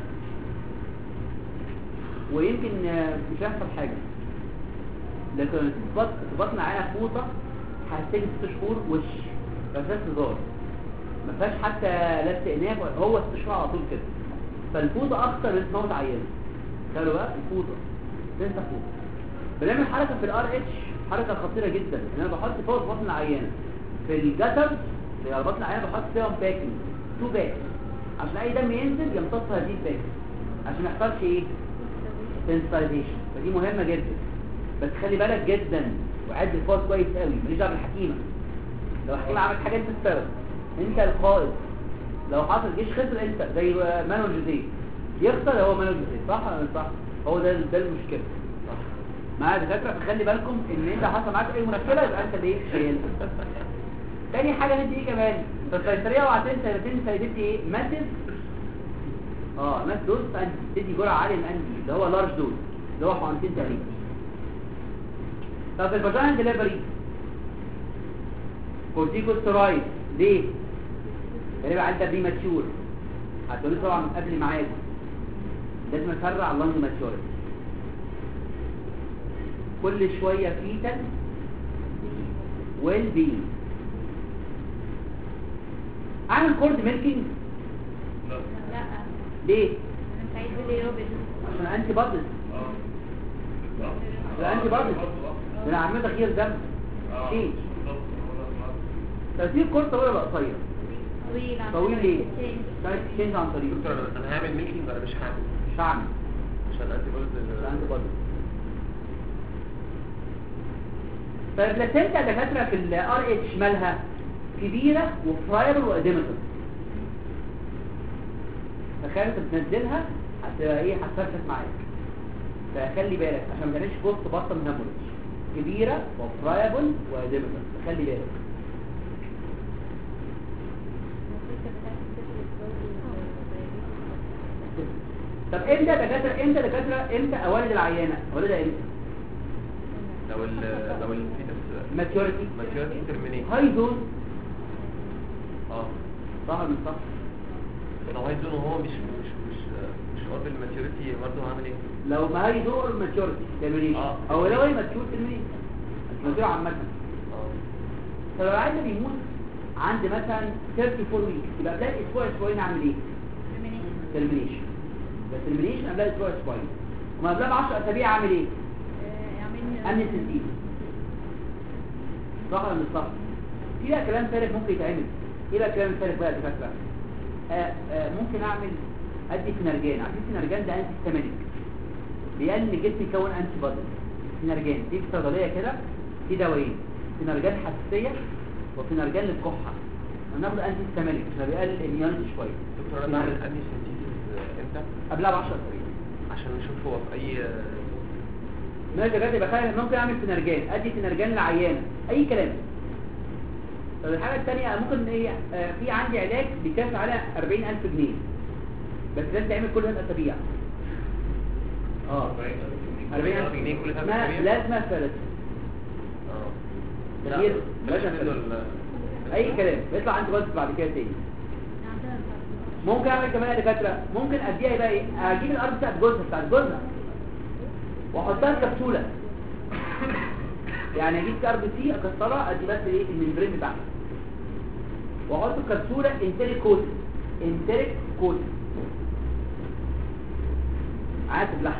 ويمكن آه، مش هيحصل حاجه لكن تبط تبطن عينه فوطه هتيجي ست شهور وش ما فيهاش هزار ما فيهاش حتى لا استئناف ولا- هو ست شهور على طول كده فالفوطه اخطر من تموت عيانه قالوا بقى الفوطه تنسى فوطه بنعمل حركه في الار اتش حركه خطيره جدا ان انا بحط فوق بطن العيانه في الجسر في بطن العيانه بحط فيهم باكينج تو باك عشان اي دم ينزل يمتص هذه الباك عشان ما يحصلش ايه سنسيتايزيشن فدي مهمه جدا بس خلي بالك جدا وعد الفوز كويس قوي ماليش دعوه بالحكيمه لو حكيمه عملت حاجه انت السبب انت القائد لو حصل جيش خسر انت زي مانو جوزيه يخسر هو مانو جوزيه صح ولا مش صح هو ده ده المشكله معايا دكاتره فخلي بالكم ان انت حصل معاك اي مشكله يبقى انت اللي شايلها تاني حاجه ندي ايه كمان في القيصريه اوعى تنسى تنسى تدي ايه ماسيف اه ماس دوز فانت تدي جرعه عاليه من انتي اللي هو لارج دوز اللي هو حقنتين تقريبا طب في الفاجينا ديليفري كورتيكوستيرويد ليه؟ غالبا عدى بري ماتشور هتقولي طبعا من قبل ميعاده لازم اسرع اللانج ماتشوريتي كل شويه فيتال ويل بي اعمل كورد ميلكينج لا ليه؟ انا مش عايز باليروبين عشان انتي بادز ده انتي بادز ده انا عامل تغيير دم ليه؟ ترتيب كورد طويل ولا قصير؟ طويل عن طويل ليه؟ change. عشان تشينج عن طريق دكتور انا أنا هعمل ميلكينج ولا مش هعمل مش هعمل عشان انتي بولز ده انتي بادز فالبلاسينتا دكاتره في الار اتش مالها كبيره وفرايبل واديمتر تخيل انت بتنزلها هتبقى ايه هتفرفس معاك فخلي بالك عشان ما تعملش بوست بطن هيموريدج كبيره وفرايبل واديمتر خلي بالك طب امتى دكاتره امتى دكاتره امتى اوالد العيانه اولدها امتى لو ال لو الفيتس ماتيوريتي ماتيوريتي ترمينيت هاي دوز اه صح ولا مش صح لو عايز زون وهو مش مش مش مش قرب الماتيوريتي برضه هعمل ايه لو ما هاي دور ماتيوريتي ترمينيشن آه. او لو هي ماتيور ترمينيشن ماتيور عامه اه فلو العيان ده بيموت عند مثلا 34 ويك يبقى قبلها اسبوع اسبوعين اعمل ايه ترمينيشن بس ترمينيشن قبلها اسبوع اسبوعين وما قبلها ب 10 اسابيع اعمل ايه امنستي صح ولا مش صح في بقى كلام ثالث ممكن يتعمل ايه بقى الكلام الثالث بقى يا دكاتره آه آه ممكن اعمل ادي سينرجان عارفين سينرجان ده انتي ستامينيك بيقلل الجسم يكون انتي بودي سينرجان دي في الصيدليه كده في دوايين سينرجان حساسيه وسينرجان للكحه هناخد انتي ستامينيك عشان بيقلل الاميونيتي شويه دكتور انا بعمل اني سنتيسيس امتى قبلها ب 10 اسابيع عشان نشوف هو في اي ماشي يا جدع يبقى خير ممكن اعمل فنرجان ادي فنرجان للعيانه اي كلام طب الحاجه الثانيه ممكن ايه آه، في عندي علاج بيكلف على 40000 جنيه بس لازم تعمل كل ثلاث اسابيع اه 40000 جنيه كل ثلاث ما أسابيع؟ لازم ثلاث اه كتير بلاش لازم منه ثلاث. ال- اي كلام بيطلع عندي غلط بعد كده تاني ممكن اعمل كمان يا دكاتره ممكن اديها بقى ايه اجيب الارض بتاعت جوزها بتاعت جوزها واحطها في كبسوله يعني اجيب كارب سي اكسرها ادي بس ايه الممبرين بتاعها واحط في كبسوله انتريك كوت انتريك كوت عاتب لحم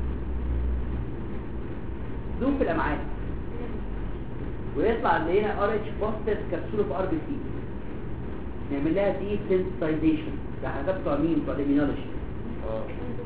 دوب في الامعاء ويطلع اللي هنا ار اتش بوستر كبسوله في ار بي سي نعمل لها دي سنسيتايزيشن ده حاجات بتوع مين بتوع الاميونولوجي اه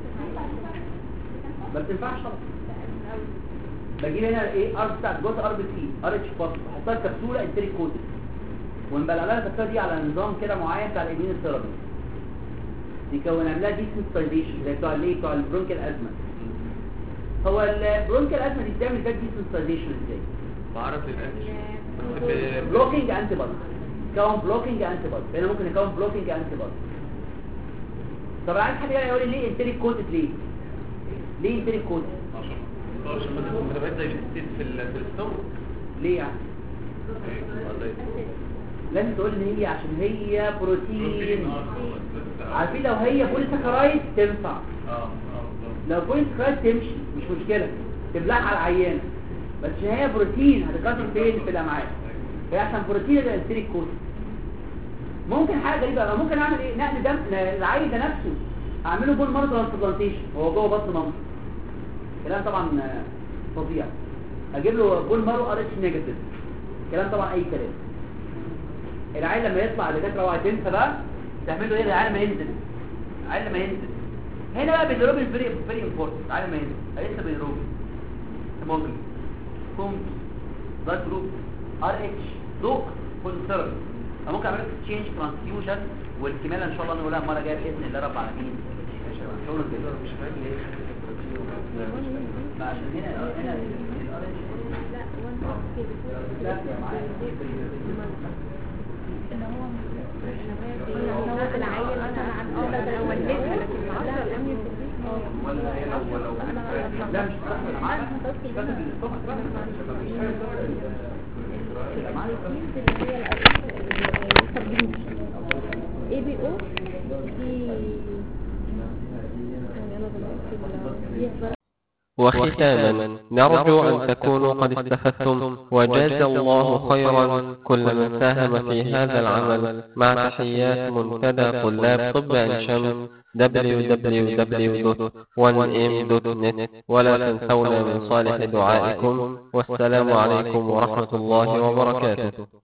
ما بتنفعش طبعا بجيب هنا ايه ار بتاعت جوز ار بي سي ار اتش بوست بحطها في كبسوله انتريك كود ونبلع لها الكبسوله دي على نظام كده معين بتاع الاميون ثيرابي يكون عملها دي سنسيتايزيشن زي بتوع الايه بتوع البرونكيال ازمه هو البرونكيال ازمه دي بتعمل ده دي سنسيتايزيشن ازاي بعرف للانتي بس ب- بلوكينج انتي بودي كون بلوكينج انتي بودي هنا ممكن يكون بلوكينج انتي بودي طب عايز حد يقول لي ليه انتريك كوتد ليه ليه انتريك كوتد عشان متابعات زي الستيت في ال- في الستومك ليه يعني ولا ايه؟ لازم تقول ان هي عشان هي بروتين عارفين لو هي بوليساكرايد تنفع لو بوليساكرايد تمشي مش مشكله تبلعها على العيان بس عشان هي بروتين هتتكسر فين في الامعاء هي عشان بروتين ده انتريك كوتد ممكن حاجه غريبه أنا ممكن اعمل ايه نقل دم العيل ده نفسه اعمله بول مارو ترانسبلانتيشن هو جوه بطن مامته كلام طبعا آه، فظيع اجيب له بول مارو ار اتش نيجاتيف كلام طبعا اي كلام العيل لما يطلع دكاتره اوعى تنسى بقى تعمل له ايه العيل لما ينزل العيل لما ينزل هنا بقى بالروبين فيري فيري امبورتنت العيل لما ينزل لسه بالروبين هيموجلوبين كوم بلاد جروب ار اتش ذوق فول ثيرابي أنا ممكن اعمل لك تشينج ترانسفيوجن والكماله ان شاء الله نقولها المره الجايه باذن الله رب العالمين شغل كده مش فاهم ليه البروتين وكده. ما عشان هنا هنا ال RH لا ولا هي لو لو لا مش هتحصل معاك مش هتحصل بالصبح اي بي او دي يعني انا بقول وختاما نرجو أن تكونوا قد استفدتم وجاز الله خيرا كل من ساهم في هذا العمل مع تحيات منتدى طلاب طب عين شمس www.1m.net ولا تنسونا من صالح دعائكم والسلام عليكم ورحمة الله وبركاته